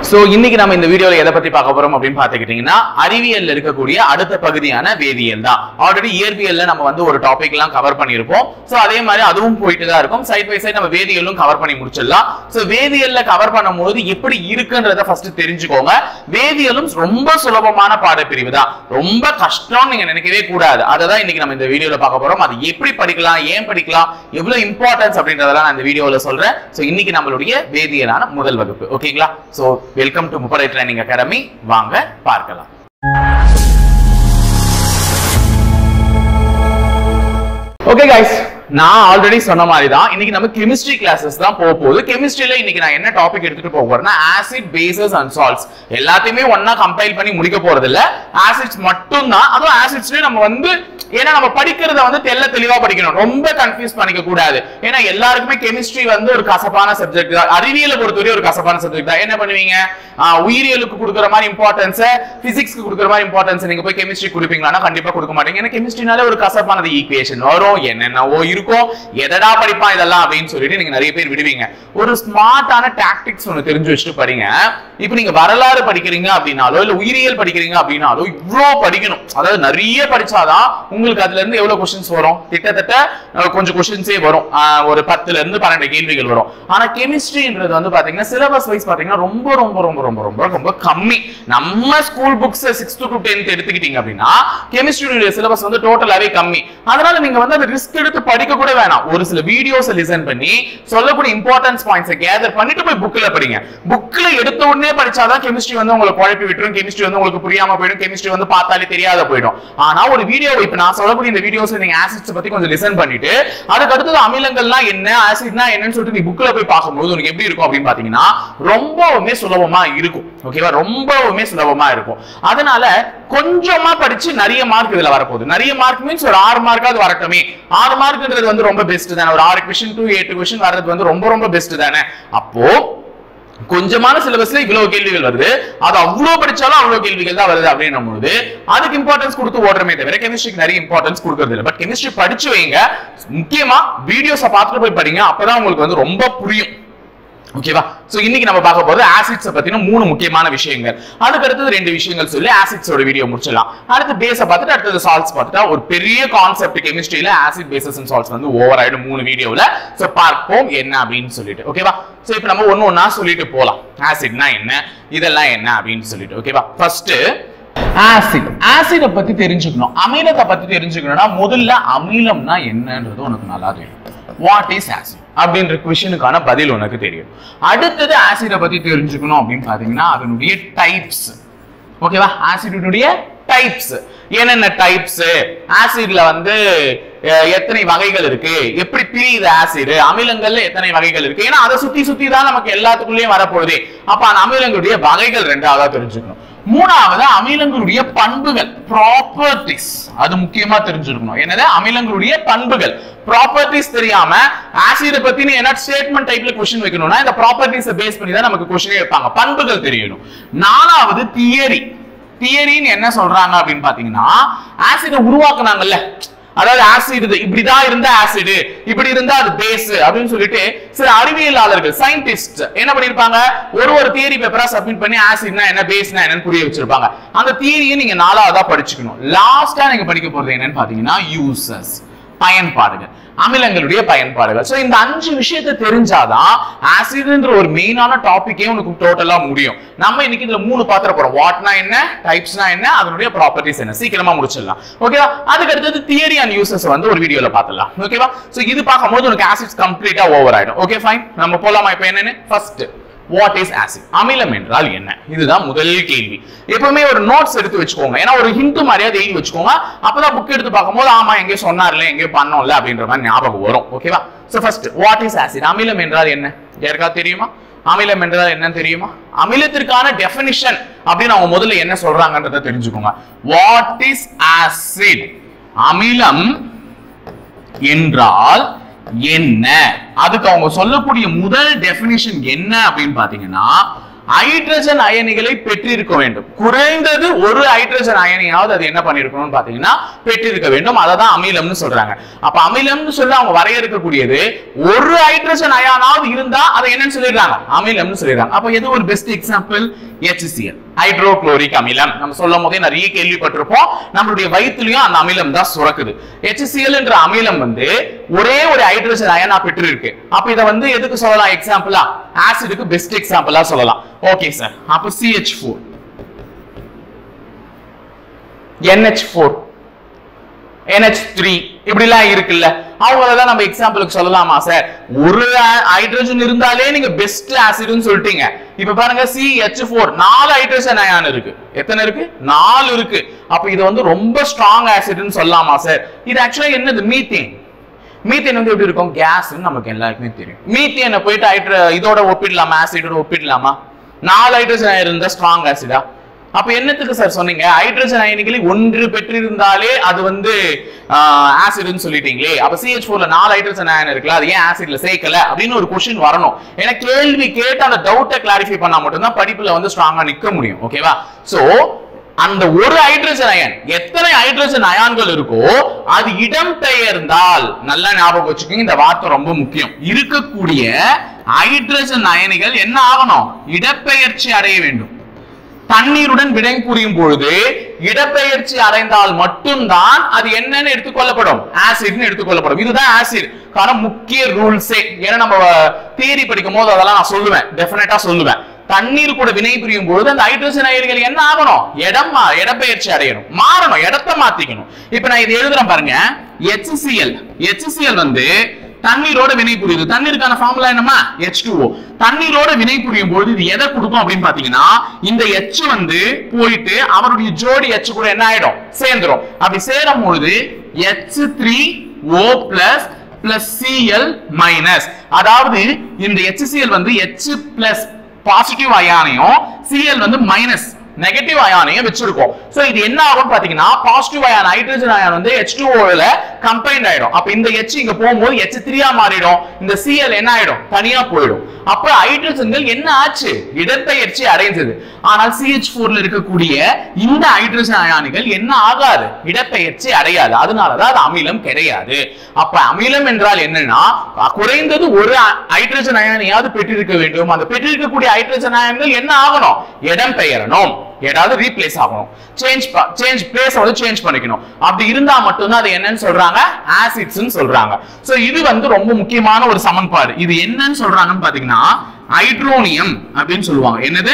So இன்னைக்கு நம்ம இந்த வீடியோல எதை பத்தி பார்க்க போறோம் அப்படின்னு பாத்துக்கிட்டீங்கன்னா அறிவியல்ல இருக்கக்கூடிய அடுத்த பகுதியான வேதியியல் தான் ஆல்ரெடி இயற்பியல்ல நம்ம வந்து ஒரு டாபிக் எல்லாம் கவர் பண்ணியிருப்போம் சோ அதே மாதிரி அதுவும் போயிட்டு தான் இருக்கும் சைட் பை சைட் நம்ம வேதியியலும் கவர் பண்ணி முடிச்சிடலாம் சோ வேதியியல்ல கவர் பண்ணும்போது எப்படி இருக்குன்றத ஃபர்ஸ்ட் தெரிஞ்சுக்கோங்க வேதியியலும் ரொம்ப சுலபமான பாடப்பிரிவு தான் ரொம்ப கஷ்டம் நீங்க நினைக்கவே கூடாது அதை தான் இன்னைக்கு நம்ம இந்த வீடியோல பார்க்க போறோம் அது எப்படி படிக்கலாம் ஏன் படிக்கலாம் எவ்வளவு இம்பார்ட்டன்ஸ் அப்படின்றதெல்லாம் நான் இந்த வீடியோல சொல்றேன் சோ இன்னைக்கு நம்மளுடைய வேதியியலான முதல் வகுப்பு ஓகேங்களா சோ வெல்கம் டு முப்படை ட்ரைனிங் அகாடமி வாங்க பார்க்கலாம் ஓகே கைஸ் நான் ஆல்ரெடி சொன்ன மாதிரி தான் இன்னைக்கு நம்ம கெமிஸ்ட்ரி கிளாஸஸ் தான் போக போகுது கெமிஸ்ட்ரியில இன்னைக்கு நான் என்ன டாபிக் எடுத்துட்டு போக போறேன்னா ஆசிட் பேசஸ் அண்ட் சால்ட்ஸ் எல்லாத்தையுமே ஒண்ணா கம்பைல் பண்ணி முடிக்க போறது இல்ல ஆசிட்ஸ் மட்டும் தான் அதுவும் ஆசிட்ஸ்லயே நம்ம வந்து ஏன்னா நம்ம படிக்கிறத வந்து தெல்ல தெளிவா படிக்கணும் ரொம்ப கன்ஃபியூஸ் பண்ணிக்க கூடாது ஏன்னா எல்லாருக்குமே கெமிஸ்ட்ரி வந்து ஒரு கசப்பான சப்ஜெக்ட் தான் அறிவியலை பொறுத்தவரை ஒரு கசப்பான சப்ஜெக்ட் தான் என்ன பண்ணுவீங்க ஆஹ் உயிரியலுக்கு கொடுக்குற மாதிரி இம்பார்ட்டன்ஸ் பிசிக்ஸ்க்கு கொடுக்குற மாதிரி இம்பார்ட்டன்ஸ் நீங்க போய் கெமிஸ்ட்ரி கொடுப்பீங்களா கண்டிப்பா கொடுக்க மாட்டீங்க ஏன்னா கெமிஸ்ட்ரினாலே ஒரு கசப்பானது ஈக்குவேஷன் வரும் என்னென்னவோ இருக்கும் எதடா படிப்பான் இதெல்லாம் அப்படின்னு சொல்லிட்டு நீங்க நிறைய பேர் விடுவீங்க ஒரு ஸ்மார்ட்டான டாக்டிக்ஸ் ஒன்று தெரிஞ்சு வச்சுட்டு படிங்க இப்போ நீங்க வரலாறு படிக்கிறீங்க அப்படின்னாலோ இல்ல உயிரியல் படிக்கிறீங்க அப்படின்னாலோ இவ்வளோ படிக்கணும் அதாவது நிறைய படிச்சாதான் உங்களுக்கு அதுல இருந்து எவ்வளவு கொஸ்டின்ஸ் வரும் கிட்டத்தட்ட அஹ், கொஞ்சம் கொஸ்டின்ஸே வரும் ஆஹ், ஒரு பத்துல இருந்து பன்னெண்டு கேள்விகள் வரும் ஆனா கெமிஸ்ட்ரின்றது வந்து பாத்தீங்கன்னா சிலபஸ் வைஸ் பாத்தீங்கன்னா ரொம்ப ரொம்ப ரொம்ப ரொம்ப ரொம்ப ரொம்ப கம்மி நம்ம school books sixth to tenth எடுத்துக்கிட்டீங்க அப்படின்னா கெமிஸ்ட்ரியுடைய சிலபஸ் வந்து டோட்டலாவே கம்மி அதனால நீங்க வந்து அந்த ரிஸ்க் எடுத்து படிக்க கூட வேணாம் ஒரு சில வீடியோஸ் லிசன் பண்ணி சொல்லக்கூடிய இம்பார்ட்டன்ஸ் பாயிண்ட்ஸ் கேதர் பண்ணிட்டு போய் புக்ல படிங்க புக்ல எடுத்த உடனே படிச்சாதான் கெமிஸ்ட்ரி வந்து உங்களுக்கு குழப்பி விட்டுரும் கெமிஸ்ட்ரி வந்து உங்களுக்கு புரியாம போயிடும் கெமிஸ்ட்ரி வந்து பார்த்தாலே தெரியாத போயிடும் ஆனா ஒரு வீடியோ இப்ப நான் சொல்லக்கூடிய இந்த வீடியோஸ் நீங்க ஆசிட்ஸ் பத்தி கொஞ்சம் லிசன் பண்ணிட்டு அதுக்கு அடுத்தது அமிலங்கள்னா என்ன ஆசிட்னா என்னன்னு சொல்லிட்டு நீ புக்ல போய் பார்க்கும்போது உனக்கு எப்படி இருக்கும் அப்படின்னு பாத்தீங்கன்னா ரொம்பவுமே சுலபமா இருக்கும் ஓகேவா ரொம்பவுமே சுலபமா இருக்கும் அதனால கொஞ்சமா படிச்சு நிறைய மார்க் இதுல வரப்போகுது நிறைய மார்க் மீன்ஸ் ஒரு ஆறு மார்க்காவது வரட்டுமே ஆறு மார்க்ன்றது வந்து ரொம்ப பெஸ்ட் தானே ஒரு ஆறு கொஸ்டின் டு எட்டு கொஸ்டின் வர்றது வந்து ரொம்ப ரொம்ப பெஸ்ட் தானே அப்போ கொஞ்சமான சிலபஸ்ல இவ்வளவு கேள்விகள் வருது அது அவ்வளவு படிச்சாலும் அவ்வளவு கேள்விகள் தான் வருது அப்படின்னும் போது அதுக்கு இம்பார்ட்டன்ஸ் கொடுத்து ஓடுறமே தவிர கெமிஸ்ட்ரிக்கு நிறைய இம்பார்ட்டன்ஸ் கொடுக்கறது இல்லை பட் கெமிஸ்ட்ரி படிச்சு வைங்க முக்கியமா வீடியோஸை பார்த்துட்டு போய் படிங்க அப்பதான் உங்களுக்கு வந்து ரொம்ப புரியும் ஓகேவா சோ இன்னைக்கு நம்ம பார்க்க போறது ஆசிட்ஸ் பத்தின மூணு முக்கியமான விஷயங்கள் அதுக்கு அடுத்தது ரெண்டு விஷயங்கள் சொல்லி ஆசிட்ஸோட வீடியோ முடிச்சிடலாம் அடுத்து பேஸ பார்த்துட்டு அடுத்தது சால்ட்ஸ் பார்த்துட்டா ஒரு பெரிய கான்செப்ட் கெமிஸ்ட்ரியில ஆசிட் பேசஸ் அண்ட் சால்ட்ஸ் வந்து ஓவர் ஆயிடும் மூணு வீடியோல சோ பார்ப்போம் என்ன அப்படின்னு சொல்லிட்டு ஓகேவா சோ இப்போ நம்ம ஒண்ணு ஒண்ணா சொல்லிட்டு போலாம் ஆசிட்னா என்ன இதெல்லாம் என்ன அப்படின்னு சொல்லிட்டு ஓகேவா ஃபர்ஸ்ட் ஆசிட் ஆசிட பத்தி தெரிஞ்சுக்கணும் அமிலத்தை பத்தி தெரிஞ்சுக்கணும்னா முதல்ல அமிலம்னா என்னன்றது உனக்கு நல்லா தெரியும் வாட் இஸ் ஆசிட் அப்படின்ற கொஸ்டினுக்கான பதில் உனக்கு தெரியும் அடுத்தது ஆசிட பத்தி தெரிஞ்சுக்கணும் அப்படின்னு பாத்தீங்கன்னா அதனுடைய டைப்ஸ் ஓகேவா ஆசிடினுடைய டைப்ஸ் என்னென்ன டைப்ஸ் ஆசிட்ல வந்து அஹ், எத்தனை வகைகள் இருக்கு எப்படி பிரியுது ஆசிட் அமிலங்கள்ல எத்தனை வகைகள் இருக்கு ஏன்னா அதை சுத்தி சுத்தி தான் நமக்கு எல்லாத்துக்குள்ளேயும் வரப்போகுது அப்ப அந்த அமிலங்களுடைய வகைகள் ரெண்டாவதா தெரிஞ்சுக்கணும் மூணாவது அமிலங்களுடைய பண்புகள் ப்ராப்பர்ட்டிஸ் அது முக்கியமா தெரிஞ்சிருக்கணும் என்னது அமிலங்களுடைய பண்புகள் ப்ராப்பர்ட்டிஸ் தெரியாம ஆசிட் பத்தி நீ என்ன ஸ்டேட்மெண்ட் டைப்ல கொஸ்டின் வைக்கணும்னா இந்த ப்ராப்பர்ட்டிஸ் பேஸ் பண்ணி தான் நமக்கு கொஸ்டினே வைப்பாங்க பண்புகள் தெரியணும் நாலாவது தியரி தியரின்னு என்ன சொல்றாங்க அப்படின்னு பாத்தீங்கன்னா ஆசிட உருவாக்குனாங்கல்ல அதாவது ஆசிட் இப்படிதான் இருந்தா ஆசிட் இப்படி இருந்தா அது பேஸ் அப்படின்னு சொல்லிட்டு சில அறிவியலாளர்கள் சயின்டிஸ்ட் என்ன பண்ணிருப்பாங்க ஒரு ஒரு தியரி பேப்பரா சப்மிட் பண்ணி ஆசிட்னா என்ன பேஸ்னா என்னன்னு புரிய வச்சிருப்பாங்க அந்த தியரியை நீங்க நாலாவதா படிச்சுக்கணும் லாஸ்டா நீங்க படிக்க போறது என்னன்னு பாத்தீங்கன்னா யூசஸ் பயன்பாடுகள் அமிலங்களுடைய பயன்பாடுகள் சோ இந்த அஞ்சு விஷயத்தை தெரிஞ்சாதான் ஆசிட்ன்ற ஒரு மெயினான டாபிக்கே உனக்கு டோட்டலா முடியும் நம்ம இன்னைக்கு இதுல மூணு பாத்திர போறோம் வாட்னா என்ன டைப்ஸ்னா என்ன அதனுடைய ப்ராப்பர்ட்டிஸ் என்ன சீக்கிரமா முடிச்சிடலாம் ஓகேவா அதுக்கு அடுத்தது தியரி அண்ட் யூசஸ் வந்து ஒரு வீடியோல பார்த்துடலாம் ஓகேவா சோ இது பார்க்கும்போது உனக்கு ஆசிட்ஸ் கம்ப்ளீட்டா ஓவர் ஆயிடும் ஓகே ஃபைன் நம்ம போலாமா இப்போ என்னன்னு ஃபர்ஸ்ட் வாட் இஸ் ஆசிட் அமிலம் என்றால் என்ன இதுதான் முதல் கேள்வி எப்பவுமே ஒரு நோட்ஸ் எடுத்து வச்சுக்கோங்க ஏன்னா ஒரு ஹிண்ட் மாதிரியா எழுதி வச்சுக்கோங்க அப்பதான் புக் எடுத்து பார்க்கும்போது ஆமா எங்கேயோ சொன்னார்ல எங்கேயோ பண்ணோம்ல அப்படின்ற மாதிரி ஞாபகம் வரும் ஓகேவா so first what is acid அமிலம் என்றால் என்ன யாருக்காவது தெரியுமா அமிலம் என்றால் என்ன தெரியுமா அமிலத்திற்கான டெஃபினிஷன் அப்படின்னு அவங்க முதல்ல என்ன சொல்றாங்கன்றத தெரிஞ்சுக்கோங்க வாட் இஸ் ஆசிட் அமிலம் என்றால் என்ன அதுக்கு அவங்க சொல்லக்கூடிய முதல் டெபினிஷன் என்ன அப்படின்னு பாத்தீங்கன்னா ஹைட்ரஜன் அயனிகளை பெற்றிருக்க வேண்டும் குறைந்தது ஒரு ஹைட்ரஜன் அயனியாவது அது என்ன பண்ணிருக்கணும்னு பாத்தீங்கன்னா பெற்றிருக்க வேண்டும் அதை தான் அமிலம்னு சொல்றாங்க அப்ப அமிலம்னு சொல்லி அவங்க வரையறுக்கக்கூடியது ஒரு ஹைட்ரஜன் அயானாவது இருந்தா அதை என்னன்னு சொல்லிடுறாங்க அமிலம்னு சொல்லிடுறாங்க அப்ப எது ஒரு பெஸ்ட் எக்ஸாம்பிள் HCl ஹைட்ரோகுளோரிக் அமிலம் நம்ம சொல்லும் போதே நிறைய கேள்விப்பட்டிருப்போம் நம்மளுடைய வயிற்றுலயும் அந்த அமிலம் தான் சுரக்குது HCl என்ற அமிலம் வந்து ஒரே ஒரு ஹைட்ரஜன் அயனா பெற்றிருக்கு அப்ப இதை வந்து எதுக்கு சொல்லலாம் எக்ஸாம்பிளா ஆசிடுக்கு பெஸ்ட் எக்ஸாம்பிளா சொல்லலாம் ஓகே சார் அப்ப CH four NH four NH three இப்படிலாம் இருக்குல்ல அவங்களதான் நம்ம எக்ஸாம்பிளுக்கு சொல்லலாமா சார் ஒரு ஹைட்ரஜன் இருந்தாலே நீங்க பெஸ்ட் ஆசிட்னு சொல்லிட்டீங்க இப்ப பாருங்க CH4 ஃபோர் நாலு ஹைட்ரஜன் அயான் இருக்கு எத்தனை இருக்கு நாலு இருக்கு அப்ப இது வந்து ரொம்ப ஸ்ட்ராங் ஆசிட்னு சொல்லலாமா சார் இது ஆக்சுவலா என்னது மீத்தேன் மீத்தேன் வந்து எப்படி இருக்கும் கேஸ் நமக்கு எல்லாருக்குமே தெரியும் மீத்தேனை போயிட்டு ஹைட்ர இதோட ஒப்பிடலாமா ஆசிடோட ஒப்பிடலாமா நாலு ஹைட்ரஜன் அயன் இருந்தா ஸ்ட்ராங் ஆசிடா அப்ப என்னத்துக்கு சார் சொன்னீங்க ஹைட்ரஜன் அயனிகளை ஒன்று பெற்றிருந்தாலே அது வந்து ஆசிட்னு சொல்லிட்டீங்களே அப்ப CH4 ஃபோர்ல நாலு ஹைட்ரஜன் அயன் இருக்குல்ல அது ஏன் ஆசிட்ல சேர்க்கல அப்படின்னு ஒரு கொஸ்டின் வரணும் ஏன்னா கேள்வி கேட்டு அந்த டவுட்டை கிளாரிஃபை பண்ணா மட்டும்தான் படிப்புல வந்து ஸ்ட்ராங்கா நிக்க முடியும் ஓகேவா சோ அந்த ஒரு ஹைட்ரஜன் அயன் எத்தனை ஹைட்ரஜன் அயான்கள் இருக்கோ அது இடம் பெயர்ந்தால் நல்லா ஞாபகம் வச்சுக்கோங்க இந்த வார்த்தை ரொம்ப முக்கியம் இருக்கக்கூடிய ஹைட்ரஜன் அயனிகள் என்ன ஆகணும் இடப்பெயர்ச்சி அடைய வேண்டும் தண்ணீருடன் விடை புரியும் பொழுது இடப்பெயர்ச்சி அடைந்தால் மட்டும்தான் அது என்னன்னு எடுத்துக்கொள்ளப்படும் ஆசிட்னு எடுத்துக்கொள்ளப்படும் இதுதான் ஆசிட் காரணம் முக்கிய ரூல்ஸே ஏன்னா நம்ம தியரி படிக்கும் போது அதெல்லாம் நான் சொல்லுவேன் டெஃபினட்டா சொல்லுவேன் தண்ணீர் கூட வினை புரியும் பொழுது அந்த ஹைட்ரஜன் அயனிகள் என்ன ஆகணும் இடம் மா- இடப்பெயர்ச்சி அடையணும் மாறணும் இடத்தை மாத்திக்கணும் இப்ப நான் இது எழுதுறேன் பாருங்க HCl HCl வந்து தண்ணீரோட வினை புரியுது தண்ணீருக்கான ஃபார்முலா என்னமா H2O தண்ணீரோட வினை புரியும் பொழுது இது எதை கொடுக்கும் அப்படின்னு பாத்தீங்கன்னா இந்த H வந்து போயிட்டு அவருடைய ஜோடி H கூட என்ன ஆயிடும் சேர்ந்துரும் அப்படி சேரும் பொழுது H3O plus plus Cl minus அதாவது இந்த HCl வந்து H பிளஸ் பாசிட்டிவ் அயானையும் Cl வந்து மைனஸ் நெகட்டிவ் அயானையும் வச்சிருக்கோம் சோ இது என்ன ஆகும் பாத்தீங்கன்னா பாசிட்டிவ் அயான் ஹைட்ரஜன் அயான் வந்து H2O ல கம்பைன்ட் ஆயிடும் அப்ப இந்த H இங்க போகும்போது H3 ஆ மாறிடும் இந்த Cl என்ன ஆயிடும் தனியா போயிடும் அப்ப ஹைட்ரஜன்கள் என்ன ஆச்சு இடப்பெயர்ச்சி அடைந்தது ஆனால் CH4 ல இருக்கக்கூடிய இந்த ஹைட்ரஜன் அயானிகள் என்ன ஆகாது இடப்பெயர்ச்சி அடையாது அதனாலதான் அது அமிலம் கிடையாது அப்ப அமிலம் என்றால் என்னன்னா குறைந்தது ஒரு ஹைட்ரஜன் அயானியாவது பெற்றிருக்க வேண்டும் அந்த பெற்றிருக்கக்கூடிய ஹைட்ரஜன் அயான்கள் என்ன ஆகணும் இடம் பெயரணும் ஏதாவது ரீப்ளேஸ் ஆகணும் சேஞ்ச் சேஞ்ச் பிளேஸ் வந்து சேஞ்ச் பண்ணிக்கணும் அப்படி இருந்தா மட்டும்தான் அது என்னன்னு சொல்றாங்க ஆசிட்ஸ்னு சொல்றாங்க சோ இது வந்து ரொம்ப முக்கியமான ஒரு சமன்பாடு இது என்னன்னு சொல்றாங்கன்னு பாத்தீங்கன்னா ஹைட்ரோனியம் அப்படின்னு சொல்லுவாங்க என்னது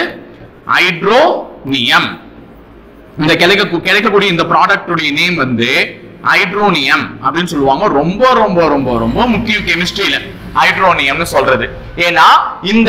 ஹைட்ரோனியம் இந்த கிடைக்க கிடைக்கக்கூடிய இந்த ப்ராடக்ட்டுடைய நேம் வந்து ஹைட்ரோனியம் அப்படின்னு சொல்லுவாங்க ரொம்ப ரொம்ப ரொம்ப ரொம்ப முக்கியம் கெமிஸ்ட்ரியில ஹைட்ரோனியம்னு சொல்றது ஏன்னா இந்த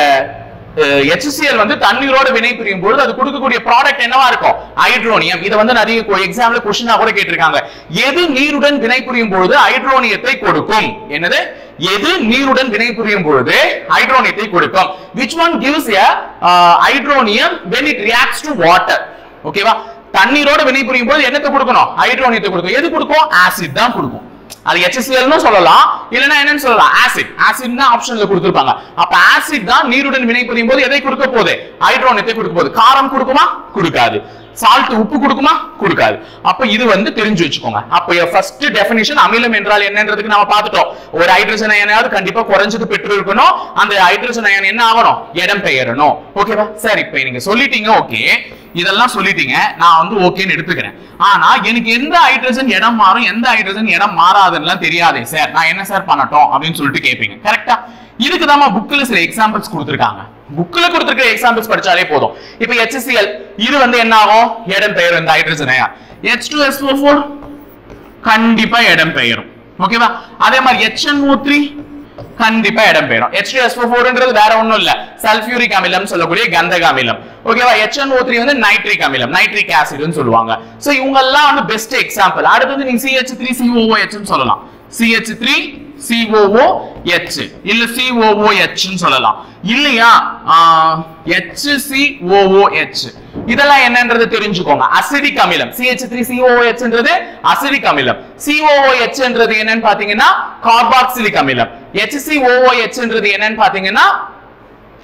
HCl வந்து தண்ணீரோட வினை புரியும் பொழுது அது கொடுக்கக்கூடிய ப்ராடக்ட் என்னவா இருக்கும் ஹைட்ரோனியம் இதை வந்து நிறைய எக்ஸாம்ல கொஸ்டினா கூட கேட்டிருக்காங்க எது நீருடன் வினை புரியும் பொழுது ஹைட்ரோனியத்தை கொடுக்கும் என்னது எது நீருடன் வினை புரியும் பொழுது ஹைட்ரோனியத்தை கொடுக்கும் which one gives a uh, hydronium when it reacts to water ஓகேவா தண்ணீரோட வினை புரியும் போது என்னத்தை கொடுக்கணும் ஹைட்ரோனியத்தை கொடுக்கும் எது கொடுக்கும் ஆசிட் தான் கொடுக்கும் அது HCl னு சொல்லலாம் இல்லனா என்னன்னு சொல்லலாம் ஆசிட் ஆசிட் தான் ஆப்ஷன்ல கொடுத்திருப்பாங்க அப்ப ஆசிட் தான் நீருடன் வினை புரியும் போது எதை கொடுக்க போகுது ஹைட்ரோனியத்தை கொடுக்க போகுது காரம் கொடுக்குமா கொடுக்காது சால்ட் உப்பு கொடுக்குமா கொடுக்காது அப்ப இது வந்து தெரிஞ்சு வச்சுக்கோங்க அப்ப ஃபர்ஸ்ட் டெஃபினிஷன் அமிலம் என்றால் என்னன்றதுக்கு நம்ம பார்த்துட்டோம் ஒரு ஹைட்ரஜன் அயனாவது கண்டிப்பா குறைஞ்சது பெற்று இருக்கணும் அந்த ஹைட்ரஜன் அயன் என்ன ஆகணும் இடம் பெயரணும் ஓகேவா சரி இப்ப நீங்க சொல்லிட்டீங்க ஓகே இதெல்லாம் சொல்லிட்டீங்க நான் வந்து ஓகேன்னு எடுத்துக்கிறேன் ஆனா எனக்கு எந்த ஹைட்ரஜன் இடம் மாறும் எந்த ஹைட்ரஜன் இடம் மாறாதுன்னு தெரியாதே சார் நான் என்ன சார் பண்ணட்டும் அப்படின்னு சொல்லிட்டு கேட்பீங்க கரெக்டா இதுக்கு தான் புக்ல சில எக்ஸாம்பிள்ஸ் கொடுத்திருக்காங்க புக்ல கொடுத்திருக்கிற எக்ஸாம்பிள்ஸ் படிச்சாலே போதும் இப்போ HCl இது வந்து என்ன ஆகும் இடம் பெயரும் இந்த ஹைட்ரஜன் H2SO4 கண்டிப்பா இடம் பெயரும் ஓகேவா அதே மாதிரி HNO3 கண்டிப்பா இடம் பெயரும் H2SO4ன்றது வேற ஒண்ணும் இல்ல சல்ஃபியூரிக் அமிலம் சொல்லக்கூடிய கந்தக அமிலம் ஓகேவா HNO3 வந்து நைட்ரிக் அமிலம் நைட்ரிக் ஆசிட்னு சொல்லுவாங்க சோ இவங்க எல்லாம் வந்து பெஸ்ட் எக்ஸாம்பிள் அடுத்தது நீங்க CH3COOH னு சொல்லலாம் CH3 COOH இல்ல COOH னு சொல்லலாம் இல்லையா HCOOH இதெல்லாம் என்னன்றது தெரிஞ்சுக்கோங்க அசிடிக் அமிலம் CH3COOH ன்றது அசிடிக் அமிலம் COOH ன்றது என்னன்னு பாத்தீங்கன்னா கார்பாக்சிலிக் அமிலம் HCOOH ன்றது என்னன்னு பாத்தீங்கன்னா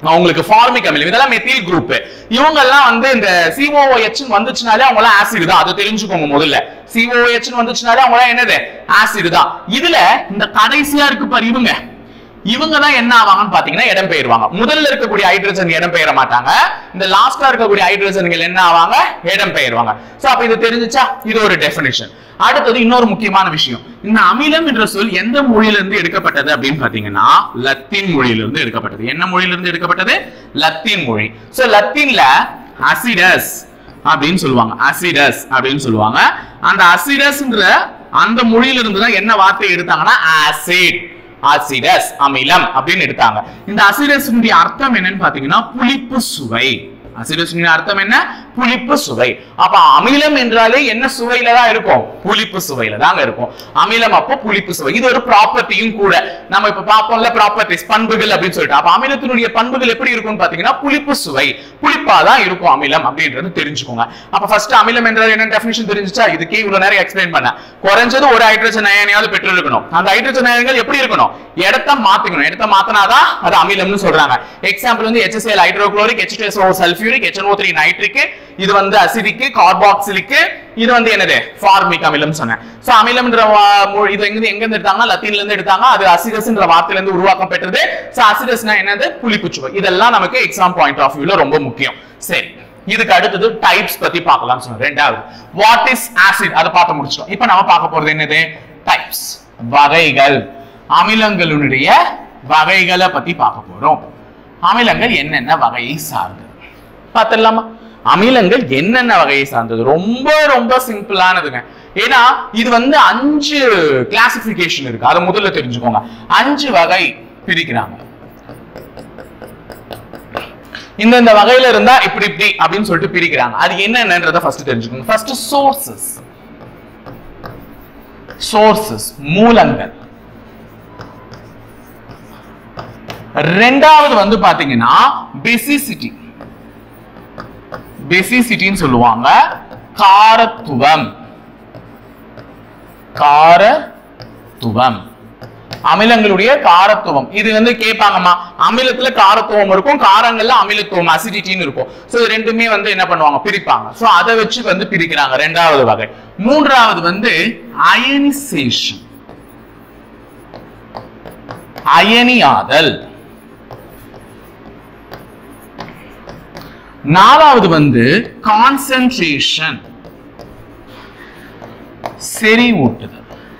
அவங்களுக்கு ஃபார்மிக் அமிலம் இதெல்லாம் மெத்தில் குரூப் இவங்க எல்லாம் வந்து இந்த சிஓஓஹெச் வந்துச்சுனாலே அவங்க எல்லாம் ஆசிட் தான் அதை தெரிஞ்சுக்கோங்க முதல்ல சிஓஓஹெச் வந்துச்சுனாலே அவங்க எல்லாம் என்னது ஆசிட் தான் இதுல இந்த கடைசியா இருக்கு பாரு இவங்க இவங்க தான் என்ன ஆவாங்கன்னு பாத்தீங்கன்னா இடம் பெயர்வாங்க முதல்ல இருக்கக்கூடிய ஹைட்ரஜன் இடம் பெயர மாட்டாங்க இந்த லாஸ்டா இருக்கக்கூடிய ஹைட்ரஜன்கள் என்ன ஆவாங்க இடம் பெயர்வாங்க சோ அப்ப இது தெரிஞ்சுச்சா இது ஒரு டெஃபினிஷன் அடுத்தது இன்னொரு முக்கியமான விஷயம் இந்த அமிலம் என்ற சொல் எந்த மொழியில இருந்து எடுக்கப்பட்டது அப்படின்னு பாத்தீங்கன்னா லத்தீன் மொழியில இருந்து எடுக்கப்பட்டது என்ன மொழியில இருந்து எடுக்கப்பட்டது லத்தீன் மொழி சோ லத்தீன்ல அசிடஸ் அப்படின்னு சொல்லுவாங்க அசிடஸ் அப்படின்னு சொல்லுவாங்க அந்த அசிடஸ்ன்ற அந்த மொழியில இருந்து தான் என்ன வார்த்தை எடுத்தாங்கன்னா ஆசிட் ஆசிடஸ் அமிலம் அப்படின்னு எடுத்தாங்க இந்த அசிடஸ் அர்த்தம் என்னன்னு பாத்தீங்கன்னா புளிப்பு சுவை அசிடஸ் அர்த்தம் என்ன புளிப்பு சுவை அப்ப அமிலம் என்றாலே என்ன சுவையில தான் இருக்கும் புளிப்பு சுவையில தாங்க இருக்கும் அமிலம் அப்போ புளிப்பு சுவை இது ஒரு ப்ராப்பர்ட்டியும் கூட நம்ம இப்ப பார்ப்போம்ல ப்ராப்பர்ட்டிஸ் பண்புகள் அப்படின்னு சொல்லிட்டு அப்ப அமிலத்தினுடைய பண்புகள் எப்படி இருக்கும்னு பாத்தீங்கன்னா புளிப்பு சுவை புளிப்பா தான் இருக்கும் அமிலம் அப்படின்றது தெரிஞ்சுக்கோங்க அப்ப ஃபர்ஸ்ட் அமிலம் என்றால் என்ன டெஃபினிஷன் தெரிஞ்சுச்சா இதுக்கே இவ்வளவு நேரம் எக்ஸ்பிளைன் பண்ண குறைஞ்சது ஒரு ஹைட்ரஜன் அயனியாவது பெற்று இருக்கணும் அந்த ஹைட்ரஜன் அயன்கள் எப்படி இருக்கணும் இடத்த மாத்திக்கணும் இடத்த மாத்தினாதான் அது அமிலம்னு சொல்றாங்க எக்ஸாம்பிள் வந்து HCl hydrochloric H2SO sulphuric HNO3 nitric இது வந்து அசிடிக் கார்பாக்சிலிக் இது வந்து என்னது ஃபார்மிக் அமிலம் சொன்னேன் சோ அமிலம்ன்ற வா- மொழி- இது எங்க எங்க இருந்து எடுத்தாங்க லத்தீன்ல இருந்து எடுத்தாங்க அது அசிடஸ்ன்ற வார்த்தையில இருந்து உருவாக்கம் பெற்றது சோ அசிடஸ்னா என்னது புளிப்புச்சுவை இதெல்லாம் நமக்கு எக்ஸாம் பாயிண்ட் ஆஃப் வியூல ரொம்ப முக்கியம் சரி இதுக்கு அடுத்தது டைப்ஸ் பத்தி பார்க்கலாம் சொன்னேன் ரெண்டாவது வாட் இஸ் ஆசிட் அதை பார்த்து முடிச்சிட்டோம் இப்போ நம்ம பார்க்க போறது என்னது டைப்ஸ் வகைகள் அமிலங்களுடைய வகைகளை பத்தி பார்க்க போறோம் அமிலங்கள் என்னென்ன வகையை சார்ந்தது பார்த்துடலாமா அமிலங்கள் என்னென்ன வகையை சார்ந்தது ரொம்ப ரொம்ப சிம்பிளானதுங்க ஏன்னா இது வந்து அஞ்சு கிளாசிபிகேஷன் இருக்கு அதை முதல்ல தெரிஞ்சுக்கோங்க அஞ்சு வகை பிரிக்கிறாங்க இந்த இந்த வகையில இருந்தா இப்படி இப்படி அப்படின்னு சொல்லிட்டு பிரிக்கிறாங்க அது என்னென்னன்றத ஃபர்ஸ்ட் தெரிஞ்சுக்கோங்க ஃபர்ஸ்ட் சோர்சஸ் சோர்சஸ் மூலங்கள் ரெண்டாவது வந்து பாத்தீங்கன்னா பெசிசிட்டி பெசிசிட்டின்னு சொல்லுவாங்க காரத்துவம் காரத்துவம் அமிலங்களுடைய காரத்துவம் இது வந்து கேட்பாங்கம்மா அமிலத்துல காரத்துவம் இருக்கும் காரங்கள்ல அமிலத்துவம் அசிடிட்டின்னு இருக்கும் சோ இது ரெண்டுமே வந்து என்ன பண்ணுவாங்க பிரிப்பாங்க சோ அதை வச்சு வந்து பிரிக்கிறாங்க ரெண்டாவது வகை மூன்றாவது வந்து அயனிசேஷன் அயனியாதல் நாலாவது வந்து கான்சென்ட்ரேஷன் செறிவூட்டுதல்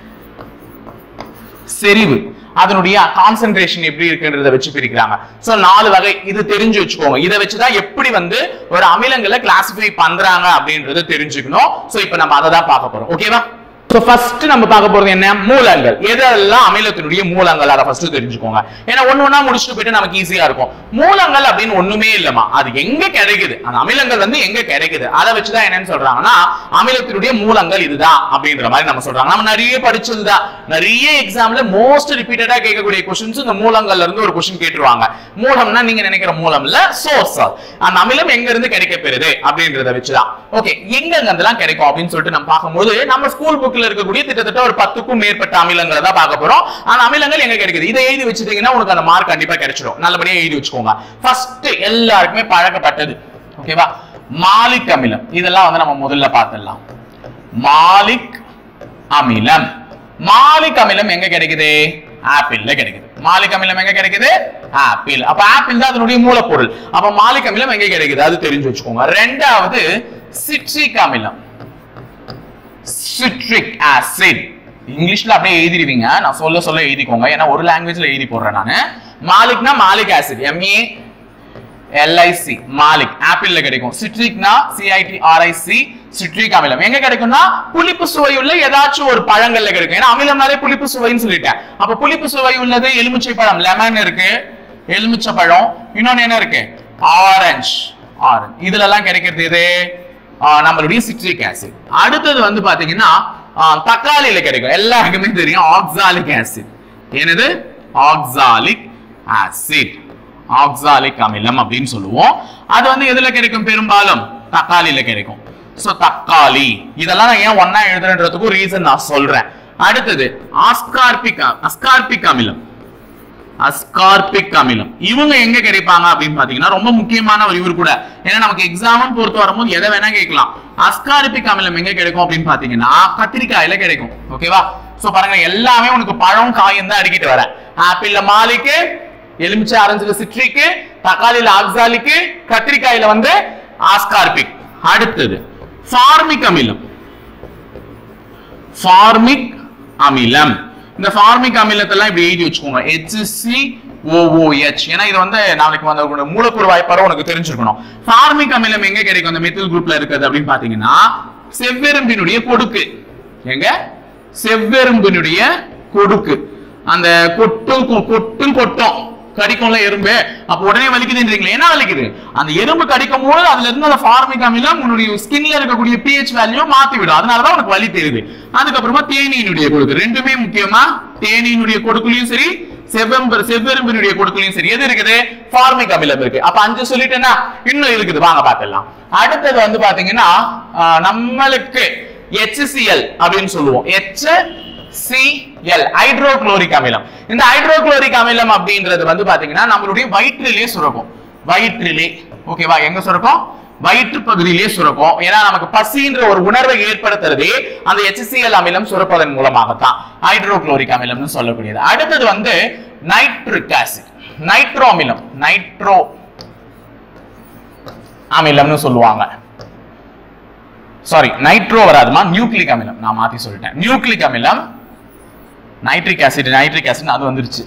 செறிவு அதனுடைய கான்சென்ட்ரேஷன் எப்படி இருக்குன்றத வச்சு பிரிக்கிறாங்க சோ நாலு வகை இது தெரிஞ்சு வச்சுக்கோங்க இதை வச்சுதான் எப்படி வந்து ஒரு அமிலங்களை கிளாசிஃபை பண்றாங்க அப்படின்றத தெரிஞ்சுக்கணும் சோ இப்போ நம்ம அதை தான் பார்க்க போறோம் ஓகேவா சோ ஃபர்ஸ்ட் நம்ம பார்க்க போறது என்ன மூலங்கள் எதெல்லாம் அமிலத்தினுடைய மூலங்கள் அதை ஃபர்ஸ்ட் தெரிஞ்சுக்கோங்க ஏன்னா ஒண்ணு ஒண்ணா முடிச்சுட்டு போயிட்டு நமக்கு ஈஸியா இருக்கும் மூலங்கள் அப்படின்னு ஒண்ணுமே இல்லமா அது எங்க கிடைக்குது அந்த அமிலங்கள் வந்து எங்க கிடைக்குது அதை வச்சுதான் என்னன்னு சொல்றாங்கன்னா அமிலத்தினுடைய மூலங்கள் இதுதான் அப்படின்ற மாதிரி நம்ம சொல்றாங்க நம்ம நிறைய படிச்சதுதான் நிறைய எக்ஸாம்ல மோஸ்ட் ரிப்பீட்டடா கேட்கக்கூடிய கொஸ்டின்ஸ் இந்த மூலங்கள்ல இருந்து ஒரு கொஸ்டின் கேட்டுருவாங்க மூலம்னா நீங்க நினைக்கிற மூலம் இல்ல சோர்ஸ் அந்த அமிலம் எங்க இருந்து கிடைக்க பெறுது அப்படின்றத வச்சுதான் ஓகே எங்க அதெல்லாம் கிடைக்கும் அப்படின்னு சொல்லிட்டு நம்ம பார்க்கும்போது நம்ம ஸ்கூல் புக்ல இருக்கக்கூடிய கிட்டத்தட்ட ஒரு பத்துக்கும் மேற்பட்ட அமிலங்களை தான் பார்க்க போறோம் அந்த அமிலங்கள் எங்க கிடைக்குது இதை எழுதி வச்சுட்டீங்கன்னா உனக்கு அந்த மார்க் கண்டிப்பா கிடைச்சிடும் நல்லபடியா எழுதி வச்சுக்கோங்க ஃபர்ஸ்ட் எல்லாருக்குமே பழக்கப்பட்டது ஓகேவா மாலிக் அமிலம் இதெல்லாம் வந்து நம்ம முதல்ல பார்த்துடலாம் மாலிக் அமிலம் மாலிக் அமிலம் எங்க கிடைக்குது ஆப்பிள்ல கிடைக்குது மாலிக் அமிலம் எங்க கிடைக்குது ஆப்பிள் அப்ப ஆப்பிள் தான் அதனுடைய மூலப்பொருள் அப்ப மாலிக் அமிலம் எங்க கிடைக்குது அது தெரிஞ்சு வச்சுக்கோங்க ரெண்டாவது சிட்ரிக் அமிலம் சிட்ரிக் ஆசிட் இங்கிலீஷ்ல அப்படியே எழுதிடுவீங்க நான் சொல்ல சொல்ல எழுதிக்கோங்க ஏன்னா ஒரு லாங்குவேஜ்ல எழுதி போடுறேன் நானு மாலிக்னா malic acid MA LIC malic ஆப்பிள்ல கிடைக்கும் சிட்ரிக்னா சிஐடி ஆர்ஐசி சிட்ரிக் அமிலம் எங்க கிடைக்கும்னா புளிப்பு சுவை உள்ள ஏதாச்சும் ஒரு பழங்கள்ல கிடைக்கும் ஏன்னா அமிலம்னாலே புளிப்பு சுவைன்னு சொல்லிட்டேன் அப்ப புளிப்பு சுவை உள்ளது எலுமிச்சை பழம் லெமன் இருக்கு எலுமிச்சை பழம் இன்னொன்னு என்ன இருக்கு ஆரஞ்சு ஆரஞ்சு இதுல எல்லாம் கிடைக்கிறது எது ஆஹ் நம்மளுடைய சிட்ரிக் ஆசிட் அடுத்தது வந்து பாத்தீங்கன்னா ஆஹ் தக்காளியில கிடைக்கும் எல்லாருக்குமே தெரியும் ஆக்சாலிக் ஆசிட் என்னது ஆக்சாலிக் ஆசிட் ஆக்சாலிக் அமிலம் அப்படின்னு சொல்லுவோம் அது வந்து எதுல கிடைக்கும் பெரும்பாலும் தக்காளியில கிடைக்கும் சோ தக்காளி இதெல்லாம் நான் ஏன் ஒன்னா எழுதுறதுக்கும் ரீசன் நான் சொல்றேன் அடுத்தது ஆஸ்கார்பிக் அஸ்கார்பிக் அமிலம் அஸ்கார்பிக் அமிலம் இவங்க எங்க கிடைப்பாங்க அப்படின்னு பாத்தீங்கன்னா ரொம்ப முக்கியமான ஒரு இவர் கூட ஏன்னா நமக்கு எக்ஸாம் பொறுத்து வரும்போது எதை வேணா கேட்கலாம் அஸ்கார்பிக் அமிலம் எங்க கிடைக்கும் அப்படின்னு பாத்தீங்கன்னா கத்திரிக்காயில கிடைக்கும் ஓகேவா சோ பாருங்க எல்லாமே உனக்கு பழம் காயும் தான் அடிக்கிட்டு வரேன் ஆப்பிள்ல மாலிக்கு எலுமிச்சை ஆரஞ்சுல சிட்ரிக்கு தக்காளியில ஆக்சாலிக்கு கத்திரிக்காயில வந்து ஆஸ்கார்பிக் அடுத்தது ஃபார்மிக் அமிலம் ஃபார்மிக் அமிலம் இந்த ஃபார்மிக் அமிலத்தெல்லாம் இப்படி எழுதி வச்சுக்கோங்க HCl ஓஓஹெச் ஏன்னா இது வந்து நாளைக்கு வந்து உங்களோட மூலக்கூறு வாய்ப்பாரோ உனக்கு தெரிஞ்சிருக்கணும் ஃபார்மிக் அமிலம் எங்க கிடைக்கும் அந்த மெத்தில் குரூப்ல இருக்குது அப்படின்னு பாத்தீங்கன்னா செவ்வெரும்பினுடைய கொடுக்கு எங்க செவ்வெரும்பினுடைய கொடுக்கு அந்த கொட்டு கொட்டு கொட்டும் கடிக்கும்ல எறும்பு அப்ப உடனே வலிக்குதுன்றீங்களா என்ன வலிக்குது அந்த எறும்பு கடிக்கும் போது அதுல இருந்து அந்த ஃபார்மிக் அமிலம் உன்னுடைய ஸ்கின்ல இருக்கக்கூடிய பிஹெச் வேல்யூ மாத்தி விடும் அதனாலதான் உனக்கு வலி தெரியுது அதுக்கப்புறமா தேனியினுடைய கொடுக்கு ரெண்டுமே முக்கியமா தேனியினுடைய கொடுக்குலயும் சரி செவ்வெம்பு செவ்வெரும்பினுடைய கொடுக்குலயும் சரி எது இருக்குது ஃபார்மிக் அமிலம் இருக்கு அப்ப அஞ்சு சொல்லிட்டேன்னா இன்னும் இருக்குது வாங்க பார்த்துடலாம் அடுத்தது வந்து பாத்தீங்கன்னா ஆஹ், நம்மளுக்கு HCl அப்படின்னு சொல்லுவோம் H சிஎல் ஹைட்ரோகுளோரிக் அமிலம் இந்த ஹைட்ரோகுளோரிக் அமிலம் அப்படின்றது வந்து பாத்தீங்கன்னா நம்மளுடைய வயிற்றிலே சுரக்கும் வயிற்றிலே ஓகேவா எங்க சுரக்கும் வயிற்று பகுதியிலே சுரக்கும் ஏன்னா நமக்கு பசின்ற ஒரு உணர்வை ஏற்படுத்துறதே அந்த HCl அமிலம் சுரப்பதன் மூலமாகத்தான் ஹைட்ரோகுளோரிக் அமிலம்னு சொல்லக்கூடியது அடுத்தது வந்து நைட்ரிக் ஆசிட் நைட்ரோ அமிலம் நைட்ரோ அமிலம்னு சொல்லுவாங்க சாரி நைட்ரோ வராதுமா நியூக்ளிக் அமிலம் நான் மாத்தி சொல்லிட்டேன் நியூக்ளிக் அமிலம் நைட்ரிக் ஆசிட் நைட்ரிக் ஆசிட் அது வந்துருச்சு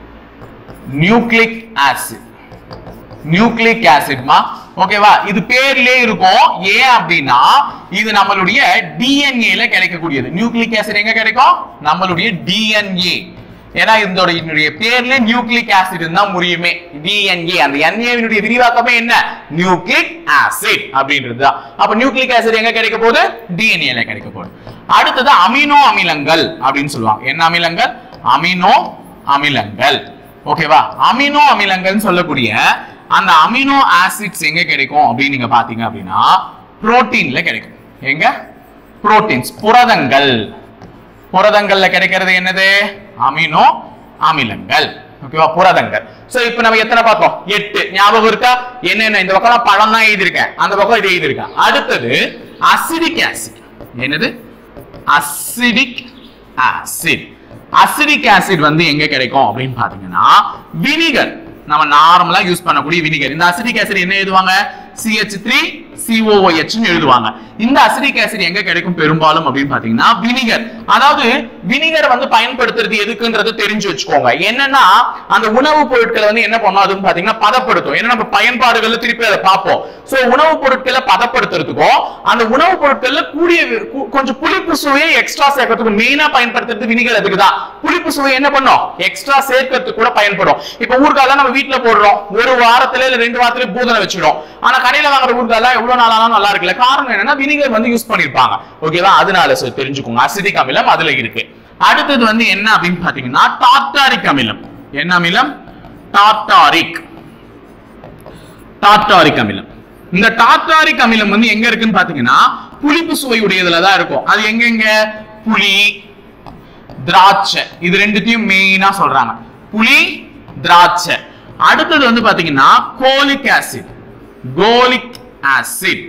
நியூக்ளிக் ஆசிட் நியூக்ளிக் ஆசிட்மா ஓகேவா இது பேர்லயே இருக்கும் ஏன் அப்படின்னா இது நம்மளுடைய டிஎன்ஏல கிடைக்கக்கூடியது நியூக்ளிக் ஆசிட் எங்க கிடைக்கும் நம்மளுடைய டிஎன்ஏ ஏன்னா இதோட இதனுடைய பேர்ல நியூக்ளிக் ஆசிட் தான் முடியுமே டிஎன்ஏ அந்த என்ஏவினுடைய விரிவாக்கமே என்ன நியூக்ளிக் ஆசிட் அப்படின்றது தான் அப்ப நியூக்ளிக் ஆசிட் எங்க கிடைக்க போகுது டிஎன்ஏல கிடைக்க போகுது அடுத்தது அமினோ அமிலங்கள் அப்படின்னு சொல்லுவாங்க என்ன அமிலங்கள் அமினோ அமிலங்கள் ஓகேவா அமினோ அமிலங்கள்னு சொல்லக்கூடிய அந்த அமினோ ஆசிட்ஸ் எங்க கிடைக்கும் அப்படின்னு நீங்க பாத்தீங்க அப்படின்னா புரோட்டீன்ல கிடைக்கும் எங்க புரோட்டீன்ஸ் புரதங்கள் புரதங்கள்ல கிடைக்கிறது என்னது அமினோ அமிலங்கள் ஓகேவா புரதங்கள் சோ இப்போ நம்ம எத்தனை பார்த்தோம் எட்டு ஞாபகம் இருக்கா என்னென்ன இந்த பக்கம் பழம் தான் எழுதியிருக்கேன் அந்த பக்கம் இது எழுதியிருக்கேன் அடுத்தது அசிடிக் ஆசிட் என்னது அசிடிக் ஆசிட் அசிடிக் ஆசிட் வந்து எங்க கிடைக்கும் அப்படின்னு பாத்தீங்கன்னா வினிகர் நம்ம நார்மலா யூஸ் பண்ணக்கூடிய வினிகர் இந்த அசிடிக் ஆசிட் என்ன எழுதுவாங்க CH3 த்ரீ COOH னு எழுதுவாங்க இந்த அசிடிக் ஆசிட் எங்க கிடைக்கும் பெரும்பாலும் அப்படின்னு பாத்தீங்கன்னா வினிகர் அதாவது வினிகர் வந்து பயன்படுத்துறது எதுக்குன்றது தெரிஞ்சு வச்சுக்கோங்க என்னன்னா அந்த உணவுப் பொருட்களை வந்து என்ன பண்ணும் அதுன்னு பாத்தீங்கன்னா பதப்படுத்தும் ஏன்னா நம்ம பயன்பாடுகள்ல திருப்பி அதை பார்ப்போம் சோ உணவுப் பொருட்களை பதப்படுத்துறதுக்கும் அந்த உணவுப் பொருட்கள்ல கூடிய வி- கு- கொஞ்சம் புளிப்பு சுவையை எக்ஸ்ட்ரா சேர்க்கறதுக்கு மெயினா பயன்படுத்துறது வினிகர் அதுக்கு தான் புளிப்பு சுவை என்ன பண்ணும் எக்ஸ்ட்ரா சேர்க்கறதுக்கு கூட பயன்படும் இப்ப ஊறுகாலாம் நம்ம வீட்ல போடுறோம் ஒரு வாரத்துல இல்ல ரெண்டு வாரத்துல பூதனை வச்சிடும் ஆனா கடையில வாங்குற ஊறுகாலாம் எவ்வளவு நாள் ஆனாலும் நல்லா இருக்குல்ல காரணம் என்னன்னா வினிகர் வந்து யூஸ் பண்ணிருப்பாங்க ஓகேவா அதனால so தெரிஞ்சுக்கோங்க அசிடிக் அமிலம் அதுல இருக்கு அடுத்தது வந்து என்ன அப்படின்னு பாத்தீங்கன்னா டார்டாரிக் அமிலம் என்ன அமிலம் டார்டாரிக் டார்டாரிக் அமிலம் இந்த டார்டாரிக் அமிலம் வந்து எங்க இருக்குன்னு பாத்தீங்கன்னா புளிப்பு சுவையுடையதுல தான் இருக்கும் அது எங்கெங்க புளி திராட்சை இது ரெண்டுத்தையும் மெயினா சொல்றாங்க புளி திராட்சை அடுத்தது வந்து பாத்தீங்கன்னா cholic acid cholic acid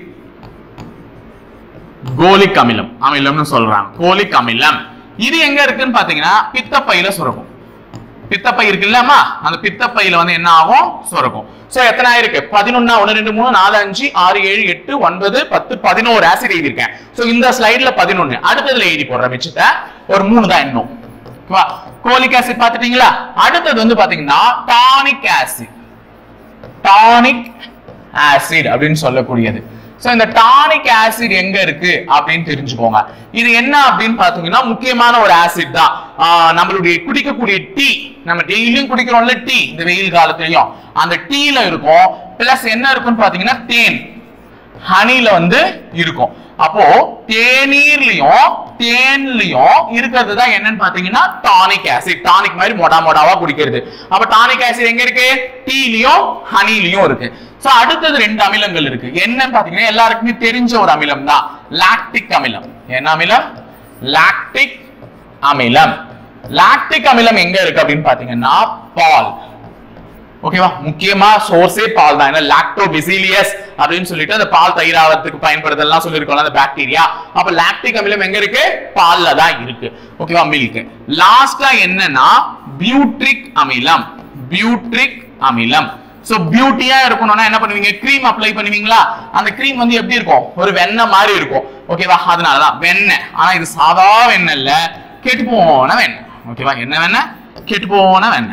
cholic அமிலம் அமிலம்னு சொல்றாங்க கோலிக் அமிலம் இது எங்க இருக்குன்னு பாத்தீங்கன்னா பித்தப்பையில சுரக்கும் பித்தப்பை இருக்குல்லம்மா அந்த பித்தப்பையில வந்து என்ன ஆகும் சுரக்கும் சோ எத்தனை ஆயிருக்கு பதினொன்னா ஒன்னு ரெண்டு மூணு நாலு அஞ்சு ஆறு ஏழு எட்டு ஒன்பது பத்து பதினோரு ஆசிட் எழுதியிருக்கேன் சோ இந்த ஸ்லைட்ல பதினொன்னு அடுத்ததுல எழுதி போடுற மிச்சத்தை ஒரு மூணு தான் இன்னும் ஓகேவா கோலிக் ஆசிட் பாத்துட்டீங்களா அடுத்தது வந்து பாத்தீங்கன்னா டானிக் ஆசிட் டானிக் ஆசிட் அப்படின்னு சொல்லக்கூடியது சோ இந்த டானிக் ஆசிட் எங்க இருக்கு அப்படின்னு தெரிஞ்சுக்கோங்க இது என்ன அப்படின்னு பாத்தீங்கன்னா முக்கியமான ஒரு ஆசிட் தான் ஆஹ் நம்மளுடைய குடிக்கக்கூடிய டீ நம்ம டெய்லியும் குடிக்கிறோம்ல டீ இந்த வெயில் காலத்துலயும் அந்த டீல இருக்கும் பிளஸ் என்ன இருக்குன்னு பாத்தீங்கன்னா தேன் ஹனில வந்து இருக்கும் அப்போ தேநீர்லயும் தேன்லயும் இருக்கிறது தான் என்னன்னு பாத்தீங்கன்னா டானிக் ஆசிட் டானிக் மாதிரி மொடா மொடாவா குடிக்கிறது அப்ப டானிக் ஆசிட் எங்க இருக்கு டீலயும் ஹனிலையும் இருக்கு சோ அடுத்தது ரெண்டு அமிலங்கள் இருக்கு என்னன்னு பாத்தீங்கன்னா எல்லாருக்குமே தெரிஞ்ச ஒரு அமிலம் தான் லாக்டிக் அமிலம் என்ன அமிலம் லாக்டிக் அமிலம் லாக்டிக் அமிலம் எங்க இருக்கு அப்படின்னு பாத்தீங்கன்னா பால் ஓகேவா முக்கியமா சோர்ஸே பால் தான் ஏன்னா லாக்டோபிசிலியஸ் அப்படின்னு சொல்லிட்டு அந்த பால் தயிராவதுக்கு பயன்படுதலாம் சொல்லியிருக்கோம் அந்த பாக்டீரியா அப்ப லாக்டிக் அமிலம் எங்க இருக்கு பால்ல தான் இருக்கு ஓகேவா மில்க் லாஸ்டா என்னன்னா பியூட்ரிக் அமிலம் பியூட்ரிக் அமிலம் சோ பியூட்டியா இருக்கணும்னா என்ன பண்ணுவீங்க க்ரீம் அப்ளை பண்ணுவீங்களா அந்த க்ரீம் வந்து எப்படி இருக்கும் ஒரு வெண்ணெய் மாதிரி இருக்கும் ஓகேவா அதனாலதான் வெண்ணெய் ஆனா இது சாதா வெண்ணெய் இல்ல கெட்டு போன வெண்ணெய் ஓகேவா என்ன வெண்ணெய் கெட்டு போன வெண்ணெய்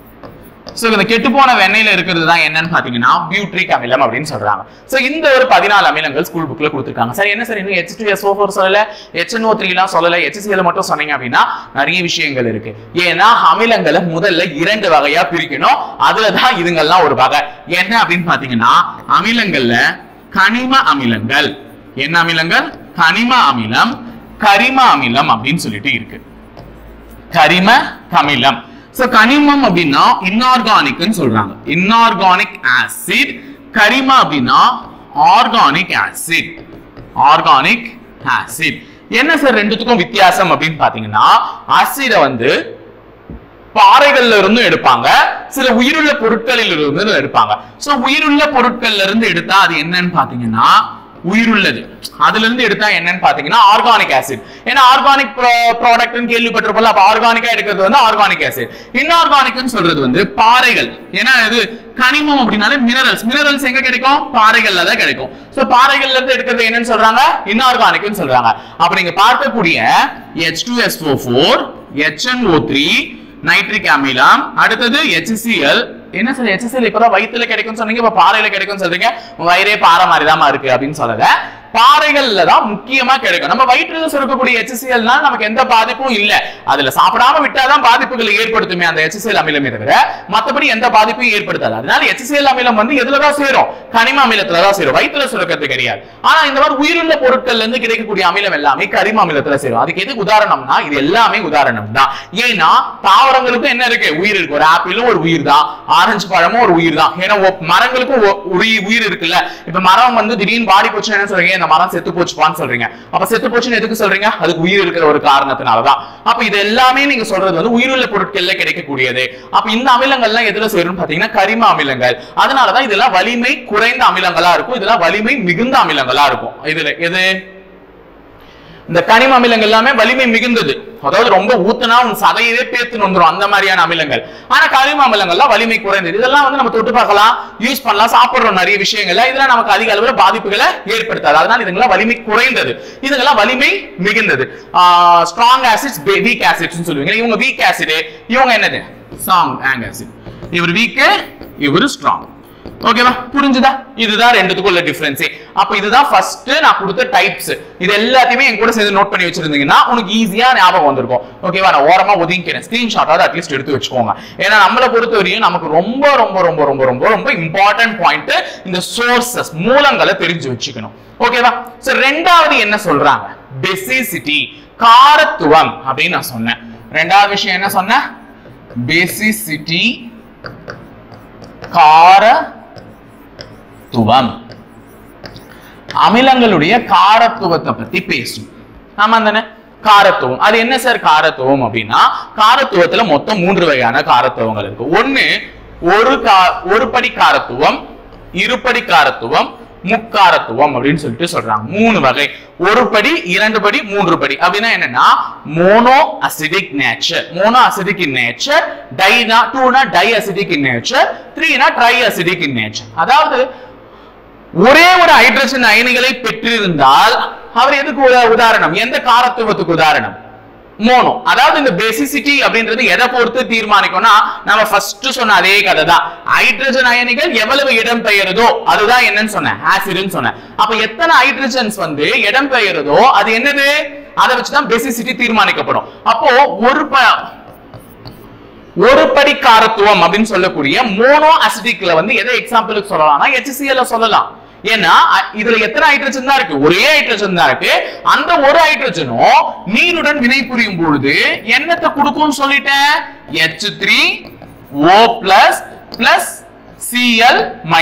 சோ இந்த கெட்டு போன வெண்ணெயில இருக்கிறது தான் என்னன்னு பாத்தீங்கன்னா பியூட்ரிக் அமிலம் அப்படின்னு சொல்றாங்க சோ இந்த ஒரு பதினாலு அமிலங்கள் ஸ்கூல் புக்ல கொடுத்துருக்காங்க சரி என்ன சார் இன்னும் H two S O four சொல்லல ஹெச்என்ஓ த்ரீ எல்லாம் சொல்லல ஹெச்சிசிஎல் மட்டும் சொன்னீங்க அப்படின்னா நிறைய விஷயங்கள் இருக்கு ஏன்னா அமிலங்களை முதல்ல இரண்டு வகையா பிரிக்கணும் அதுலதான் இதுங்கெல்லாம் ஒரு வகை என்ன அப்படின்னு பாத்தீங்கன்னா அமிலங்கள்ல கனிம அமிலங்கள் என்ன அமிலங்கள் கனிம அமிலம் கரிம அமிலம் அப்படின்னு சொல்லிட்டு இருக்கு கரிம அமிலம் சோ கனிமம் அப்படின்னா இன்ஆர்கானிக்னு சொல்றாங்க இன்ஆர்கானிக் ஆசிட் கரிம அப்படின்னா ஆர்கானிக் ஆசிட் ஆர்கானிக் ஆசிட் என்ன சார் ரெண்டுத்துக்கும் வித்தியாசம் அப்படின்னு பாத்தீங்கன்னா ஆசிட வந்து பாறைகள்ல இருந்தும் எடுப்பாங்க சில உயிருள்ள பொருட்களில் இருந்து எடுப்பாங்க சோ உயிருள்ள பொருட்கள்ல இருந்து எடுத்தா அது என்னன்னு பாத்தீங்கன்னா உயிருள்ளது அதுல இருந்து எடுத்தா என்னன்னு பாத்தீங்கன்னா ஆர்கானிக் ஆசிட் ஏன்னா ஆர்கானிக் ப்ராடக்ட்னு கேள்விப்பட்டிருப்போம்ல அப்ப ஆர்கானிக்கா எடுக்கிறது வந்து ஆர்கானிக் ஆசிட் இன்ஆர்கானிக்னு சொல்றது வந்து பாறைகள் ஏன்னா இது கனிமம் அப்படின்னாலே மினரல்ஸ் மினரல்ஸ் எங்க கிடைக்கும் பாறைகள்ல தான் கிடைக்கும் சோ பாறைகள்ல இருந்து எடுக்கிறது என்னன்னு சொல்றாங்க இன்ஆர்கானிக்னு சொல்றாங்க அப்ப நீங்க பார்க்கக்கூடிய H two S O four HNO three nitric அமிலம் அடுத்தது HCl என்ன சார் HCl இப்பதான் வயித்துல கிடைக்கும் சொன்னீங்க இப்ப பாறையில கிடைக்கும் சொல்றீங்க உங்க வயிறே பாறை மாதிரி தான் இருக்கு அப்படின்னு சொல்லல பாறைகள்ல தான் முக்கியமா கிடைக்கும் நம்ம வயிற்றுல சுரக்கக்கூடிய HClனா நமக்கு எந்த பாதிப்பும் இல்ல அதுல சாப்பிடாம விட்டாதான் பாதிப்புகளை ஏற்படுத்துமே அந்த HCl அமிலமே தவிர மத்தபடி எந்த பாதிப்பையும் ஏற்படுத்தாது அதனால HCl அமிலம் வந்து எதுலதான் சேரும் கனிம அமிலத்துல தான் சேரும் வயிற்றுல சுரக்கிறது கிடையாது ஆனா இந்த மாதிரி உயிருள்ள பொருட்கள்ல இருந்து கிடைக்கக்கூடிய அமிலம் எல்லாமே கரிம அமிலத்துல சேரும் அதுக்கு எதுக்கு உதாரணம்னா இது எல்லாமே உதாரணம் தான் ஏன்னா தாவரங்களுக்கும் என்ன இருக்கு உயிர் இருக்கு ஒரு ஆப்பிளும் ஒரு உயிர் தான் ஆரஞ்சு பழமும் ஒரு உயிர் தான் ஏன்னா ஒ- மரங்களுக்கும் ஒ- உயிர் உயிர் இருக்குல்ல இப்ப மரம் வந்து திடீர்னு பாடி போச்சுன்னா என்ன சொல்றீங்க இந்த மரம் செத்து போச்சுப்பான்னு சொல்றீங்க அப்ப செத்து போச்சுன்னு எதுக்கு சொல்றீங்க அதுக்கு உயிர் இருக்கிற ஒரு காரணத்தினாலதான் அப்ப இது எல்லாமே நீங்க சொல்றது வந்து உயிருள்ள பொருட்கள்ல கிடைக்கக்கூடியது அப்ப இந்த அமிலங்கள்லாம் எதுல சேரும் பாத்தீங்கன்னா கரிம அமிலங்கள் அதனாலதான் இதெல்லாம் வலிமை குறைந்த அமிலங்களா இருக்கும் இதெல்லாம் வலிமை மிகுந்த அமிலங்களா இருக்கும் இதுல எது இந்த கனிம அமிலங்கள் எல்லாமே வலிமை மிகுந்தது அதாவது ரொம்ப ஊத்துனா உன் சதையவே பேத்துன்னு வந்துரும் அந்த மாதிரியான அமிலங்கள் ஆனா கரிம அமிலங்கள்லாம் வலிமை குறைந்தது இதெல்லாம் வந்து நம்ம தொட்டு பார்க்கலாம் யூஸ் பண்ணலாம் சாப்பிடுறோம் நிறைய விஷயங்கள்ல இதெல்லாம் நமக்கு அதிக அளவுல பாதிப்புகளை ஏற்படுத்தாது அதனால இதுங்கெல்லாம் வலிமை குறைந்தது இதுங்கெல்லாம் வலிமை மிகுந்தது ஸ்ட்ராங் ஆசிட்ஸ் வீக் ஆசிட்ஸ் சொல்லுவீங்க இவங்க வீக் ஆசிட் இவங்க என்னது ஸ்ட்ராங் ஆசிட் இவர் வீக் இவரு ஸ்ட்ராங் ஓகேவா புரிஞ்சுதா இதுதான் ரெண்டுத்துக்கும் உள்ள டிஃபரன்ஸ் அப்ப இதுதான் ஃபர்ஸ்ட் நான் கொடுத்த டைப்ஸ் இது எல்லாத்தையுமே என் கூட சேர்ந்து நோட் பண்ணி வச்சிருந்தீங்கன்னா உனக்கு ஈஸியா ஞாபகம் வந்திருக்கும் ஓகேவா நான் ஓரமா ஒதுங்கிக்கிறேன் ஸ்கிரீன்ஷாட்டாவது அட்லீஸ்ட் எடுத்து வச்சுக்கோங்க ஏன்னா நம்மளை பொறுத்த வரையும் நமக்கு ரொம்ப ரொம்ப ரொம்ப ரொம்ப ரொம்ப ரொம்ப இம்பார்ட்டன்ட் பாயிண்ட் இந்த சோர்சஸ் மூலங்களை தெரிஞ்சு வச்சுக்கணும் ஓகேவா சோ ரெண்டாவது என்ன சொல்றாங்க பெசிசிட்டி காரத்துவம் அப்படின்னு நான் சொன்னேன் ரெண்டாவது விஷயம் என்ன சொன்னேன் பெசிசிட்டி காரத்துவம் அமிலங்களுடைய காரத்துவத்தை பத்தி பேசும் ஆமா தானே காரத்துவம் அது என்ன சார் காரத்துவம் அப்படின்னா காரத்துவத்துல மொத்தம் மூன்று வகையான காரத்துவங்கள் இருக்கு ஒண்ணு ஒரு கா ஒரு படி காரத்துவம் இருபடி காரத்துவம் முக்காரத்துவம் அப்படின்னு சொல்லிட்டு சொல்றாங்க மூணு வகை ஒரு படி இரண்டு படி மூன்று படி அப்படின்னா என்னன்னா mono acidic nature mono acidic in nature டைனா டூனா டை அசிடிக் இன் நேச்சர் த்ரீனா ட்ரை அசிடிக் இன் நேச்சர் அதாவது ஒரே ஒரு ஹைட்ரஜன் அயனிகளை பெற்றிருந்தால் அவர் எதுக்கு உதா- உதாரணம் எந்த காரத்துவத்துக்கு உதாரணம் மோனோ அதாவது இந்த பேசிசிட்டி அப்படின்றது எதை பொறுத்து தீர்மானிக்கும்னா நம்ம ஃபர்ஸ்ட் சொன்ன அதே கதை தான் ஹைட்ரஜன் அயனிகள் எவ்வளவு இடம் பெயருதோ அதுதான் என்னன்னு சொன்னேன் ஆசிட்னு சொன்னேன் அப்ப எத்தனை ஹைட்ரஜன்ஸ் வந்து இடம் பெயருதோ அது என்னது அதை வச்சுதான் பேசிசிட்டி தீர்மானிக்கப்படும் அப்போ ஒரு ப ஒரு படி காரத்துவம் அப்படின்னு சொல்லக்கூடிய மோனோ அசிடிக்ல வந்து எதை எக்ஸாம்பிளுக்கு சொல்லலாம்னா HCl சொல்லலாம் ஏன்னா அ- இதுல எத்தனை ஹைட்ரஜன் தான் இருக்கு ஒரே ஹைட்ரஜன் தான் இருக்கு அந்த ஒரு ஹைட்ரஜனும் நீருடன் வினை புரியும் பொழுது என்னத்தை கொடுக்கும்னு சொல்லிட்டேன் H3 O plus plus Cl minus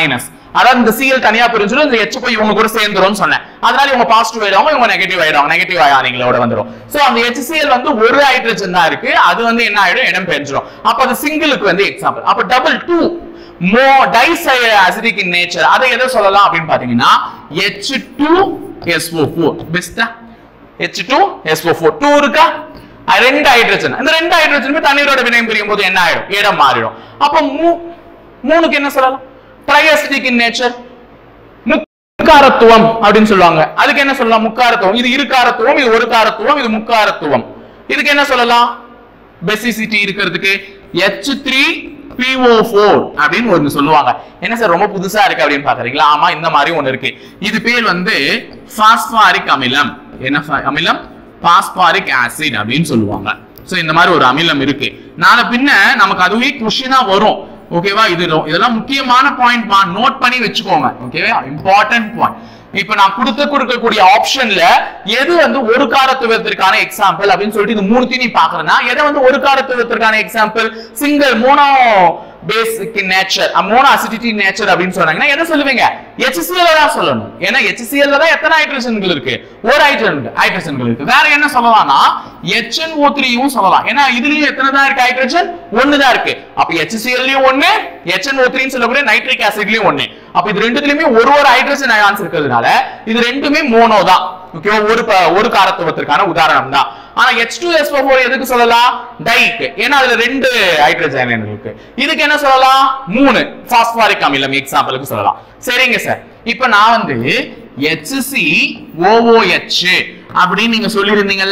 அதாவது இந்த சிஎல் தனியா பிரிஞ்சிடும் இந்த எச் போய் இவங்க கூட சேர்ந்துரும்னு சொன்னேன் அதனால இவங்க பாசிட்டிவ் ஆயிடுவாங்க இவங்க நெகட்டிவ் ஆயிடுவாங்க நெகட்டிவ் அயானிகளோட வந்துரும் சோ அந்த HCl வந்து ஒரு ஹைட்ரஜன் தான் இருக்கு அது வந்து என்ன ஆயிடும் இடம் பெயர்ச்சிடும் அப்ப அது சிங்கிளுக்கு வந்து எக்ஸாம்பிள் அப்ப டபுள் டூ மோ டைஸ் அசிடிக் இன் நேச்சர் அதை எதை சொல்லலாம் அப்படின்னு பாத்தீங்கன்னா எச் டூ எஸ்ஓ ஃபோர் பெஸ்டா H two SO four two இருக்கா அஹ் ரெண்டு ஹைட்ரஜன் இந்த ரெண்டு ஹைட்ரஜனுமே தண்ணீரோட வினையம் பிரியும் போது என்ன ஆயிடும் இடம் மாறிடும் அப்ப மூ மூணுக்கு என்ன சொல்லலாம் ட்ரையாசிட்டிக் இன் நேச்சர் முக்காரத்துவம் அப்படின்னு சொல்லுவாங்க அதுக்கு என்ன சொல்லலாம் முக்காரத்துவம் இது இருக்காரத்துவம் இது ஒரு காரத்துவம் இது முக்காரத்துவம் இதுக்கு என்ன சொல்லலாம் பெசிசிட்டி இருக்கிறதுக்கு எச் த்ரீ பிஓ ஃபோர் அப்படின்னு ஒன்று சொல்லுவாங்க என்ன சார் ரொம்ப புதுசா இருக்கு அப்படின்னு பாக்குறீங்களா ஆமா இந்த மாதிரி ஒண்ணு இருக்கு இது பேர் வந்து பாஸ்பாரிக் அமிலம் என்ன fa- அமிலம் பாஸ்பாரிக் ஆசிட் அப்படின்னு சொல்லுவாங்க சோ இந்த மாதிரி ஒரு அமிலம் இருக்கு நாளை பின்ன நமக்கு அதுவே கொஸ்டினா வரும் ஓகேவா இது ரொ- இதெல்லாம் முக்கியமான பாயிண்ட் நோட் பண்ணி வச்சுக்கோங்க ஓகேவா இம்பார்ட்டன்ட் பாயிண்ட் இப்ப நான் கொடுக்க கொடுக்கக்கூடிய ஆப்ஷன்ல எது வந்து ஒரு காரத்துவத்திற்கான எக்ஸாம்பிள் அப்படின்னு சொல்லிட்டு இது மூணுத்தையும் நீ பாக்குறேன்னா எதை வந்து ஒரு காரத்துவத்திற்கான example single mono basic nature mono acidity nature அப்படின்னு சொன்னாங்கன்னா எதை சொல்லுவீங்க HCl தான் சொல்லணும் ஏன்னா HCl தான் எத்தனை ஹைட்ரஜன்கள் இருக்கு ஒரு ஹைட்ரஜன் ஹைட்ரஜன்கள் இருக்கு வேற என்ன சொல்லலாம்னா HNO3 யும் சொல்லலாம் ஏன்னா இதுலயும் எத்தனை தான் இருக்கு ஹைட்ரஜன் ஒன்னு தான் இருக்கு அப்ப HCl லயும் ஒன்னு HNO3 ன்னு சொல்லக்கூடிய நைட்ரிக் ஆசிட்லயும் ஒன்னு அப்ப இது ரெண்டுத்துலயுமே ஒரு ஒரு ஹைட்ரஜன் அயான்ஸ் இருக்கிறதுனால இது ரெண்டுமே மோனோ தான் ஓகேவா ஒரு ப- ஒரு காரத்துவத்திற்கான உதாரணம் தான் ஆனா H2SO4 எதுக்கு சொல்லலாம் டைக்கு ஏன்னா அதுல ரெண்டு ஹைட்ரஜன் இருக்கு இதுக்கு என்ன சொல்லலாம் மூணு பாஸ்பாரிக் அமிலம் எக்ஸாம்பிளுக்கு சொல்லலாம் சரிங்க சார் இப்ப நான் வந்து HC OOH அப்படின்னு நீங்க சொல்லியிருந்தீங்கல்ல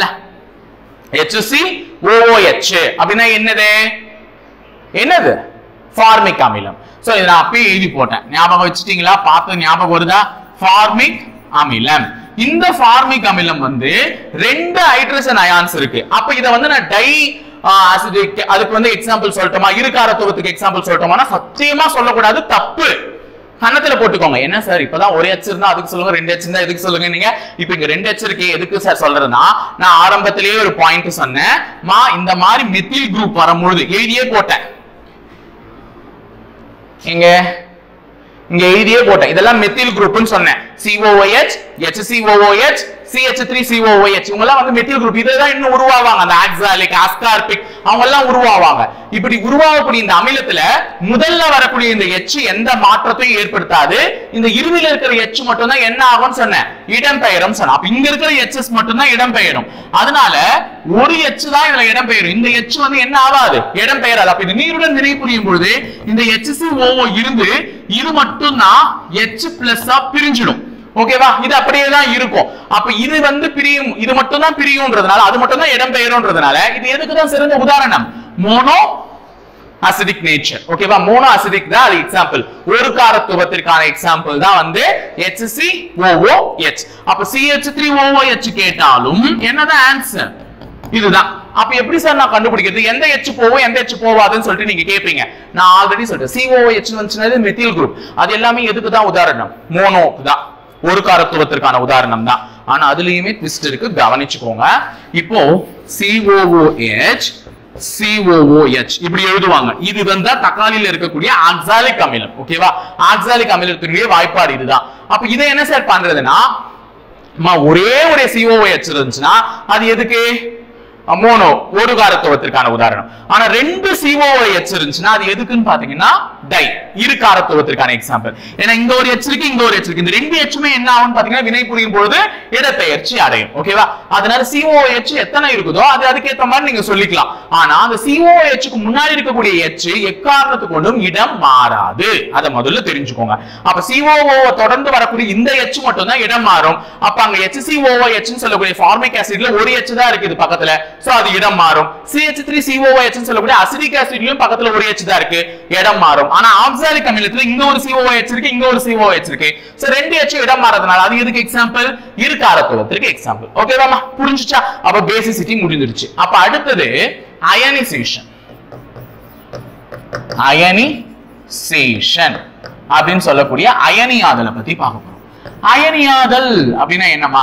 HC OOH அப்படின்னா என்னது என்னது ஃபார்மிக் அமிலம் சோ இதை நான் அப்பயே எழுதி போட்டேன் ஞாபகம் வச்சுட்டீங்களா பார்த்து ஞாபகம் வருதா ஃபார்மிக் அமிலம் இந்த ஃபார்மிக் அமிலம் வந்து ரெண்டு ஹைட்ரஜன் அயான்ஸ் இருக்கு அப்ப இத வந்து நான் டை அசிடிக் அதுக்கு வந்து எக்ஸாம்பிள் சொல்லட்டுமா இருகாரத்துவத்துக்கு எக்ஸாம்பிள் சொல்லட்டுமா சத்தியமா சொல்லக்கூடாது தப்பு கன்னத்துல போட்டுக்கோங்க என்ன சார் இப்பதான் ஒரே அச்சு இருந்தா அதுக்கு சொல்லுங்க ரெண்டு அச்சு இருந்தா எதுக்கு சொல்லுங்க நீங்க இப்ப இங்க ரெண்டு அச்சு இருக்கு எதுக்கு சார் சொல்றதுன்னா நான் ஆரம்பத்திலேயே ஒரு பாயிண்ட் சொன்னேன் மா இந்த மாதிரி மெத்தில் குரூப் வரும்பொழுது எழுதியே போட்டேன் இங்க இங்க எழுதியே போட்டேன் இதெல்லாம் மெத்தில் குரூப்னு சொன்னேன் COOH HCOOH CH3COOH இவங்க எல்லாம் வந்து மெத்தில் குரூப் இதெல்லாம் இன்னும் உருவாவாங்க அந்த ஆக்சாலிக் ஆஸ்கார்பிக் அவங்க எல்லாம் உருவாவாங்க இப்படி உருவாகக்கூடிய இந்த அமிலத்துல முதல்ல வரக்கூடிய இந்த H எந்த மாற்றத்தையும் ஏற்படுத்தாது இந்த இறுதியில இருக்கிற H மட்டும் தான் என்ன ஆகும்னு சொன்னேன் இடம்பெயரும் சொன்னேன் அப்ப இங்க இருக்கிற Hs மட்டும் தான் இடம்பெயரும் அதனால ஒரு H தான் இதுல இடம்பெயரும் இந்த H வந்து என்ன ஆகாது இடம்பெயராது அப்ப இது நீருடன் நிறை புரியும் பொழுது இந்த HCOO இருந்து இது மட்டும் தான் H பிளஸ் பிரிஞ்சிடும் ஓகேவா இது அப்படியே தான் இருக்கும் அப்ப இது வந்து பிரியும் இது மட்டும் தான் பிரியும்ன்றதுனால அது மட்டும் தான் இடம்பெயரும்ன்றதுனால இது எதுக்கு தான் சிறந்த உதாரணம் மோனோ அசிடிக் நேச்சர் ஓகேவா மோனோ அசிடிக் தான் அது எக்ஸாம்பிள் ஒரு காரத்துவத்திற்கான எக்ஸாம்பிள் தான் வந்து HCOOH அப்ப CH3OOH கேட்டாலும் என்னதான் ஆன்சர் இதுதான் அப்ப எப்படி சார் நான் கண்டுபிடிக்கிறது எந்த எச் போவோம் எந்த எச் போவாதுன்னு சொல்லிட்டு நீங்க கேட்பீங்க நான் ஆல்ரெடி சொல்லிட்டேன் COOH வந்துச்சுனது மெத்தில் குரூப் அது எல்லாமே எதுக்கு தான் உதாரணம் மோனோக்கு தான் ஒரு காரத்துவத்திற்கான உதாரணம் தான் ஆனா அதுலயுமே ட்விஸ்ட் இருக்கு கவனிச்சுக்கோங்க இப்போ COOH COOH இப்படி எழுதுவாங்க இது வந்து தக்காளியில இருக்கக்கூடிய ஆக்சாலிக் அமிலம் ஓகேவா ஆக்சாலிக் அமிலத்தினுடைய வாய்ப்பாடு இதுதான் அப்ப இதை என்ன சார் பண்றதுன்னா அம்மா, ஒரே ஒரு COOH இருந்துச்சுன்னா அது எதுக்கு மோனோ ஒரு காரத்துவத்திற்கான உதாரணம் ஆனா ரெண்டு COOH இருந்துச்சுன்னா அது எதுக்குன்னு பாத்தீங்கன்னா டை இரு காரத்துவத்திற்கான எக்ஸாம்பிள் ஏன்னா இங்க ஒரு H இருக்கு இங்க ஒரு H இருக்கு இந்த ரெண்டு Hமே என்ன ஆகும் பாத்தீங்கன்னா வினை புரியும் பொழுது இடப்பெயர்ச்சி அடையும் ஓகேவா அதனால COOH எத்தனை இருக்குதோ அது அதுக்கேத்த மாதிரி நீங்க சொல்லிக்கலாம் ஆனா அந்த COOH க்கு முன்னாடி இருக்கக்கூடிய H எக்காரணத்து கொண்டும் இடம் மாறாது அதை முதல்ல தெரிஞ்சுக்கோங்க அப்ப COO தொடர்ந்து வரக்கூடிய இந்த H மட்டும் தான் இடம் மாறும் அப்ப அங்க HCOOH ன்னு சொல்லக்கூடிய ஃபார்மிக் ஆசிட்ல ஒரு H தான் இருக்குது பக்கத்துல சோ அது இடம் மாறும் CH3COOH ன்னு சொல்லக்கூடிய அசிடிக் ஆசிட்லயும் பக்கத்துல ஒரு H தான் இருக்கு இடம் மாறும் ஆனா ஆக்சாலிக் அமிலத்துல இங்க ஒரு COOH இருக்கு இங்க ஒரு COOH இருக்கு சோ ரெண்டு H இடம் மாறதுனால அது எதுக்கு எக்ஸாம்பிள் இரு காரத்துவத்திற்கு எக்ஸாம்பிள் ஓகேவாமா புரிஞ்சுச்சா அப்ப பேசிசிட்டி முடிஞ்சிருச்சு அப்ப அடுத்தது அயனைசேஷன் அயனிசேஷன் அப்படின்னு சொல்லக்கூடிய அயனியாதலை பத்தி பார்க்க போறோம் அயனியாதல் அப்படின்னா என்னமா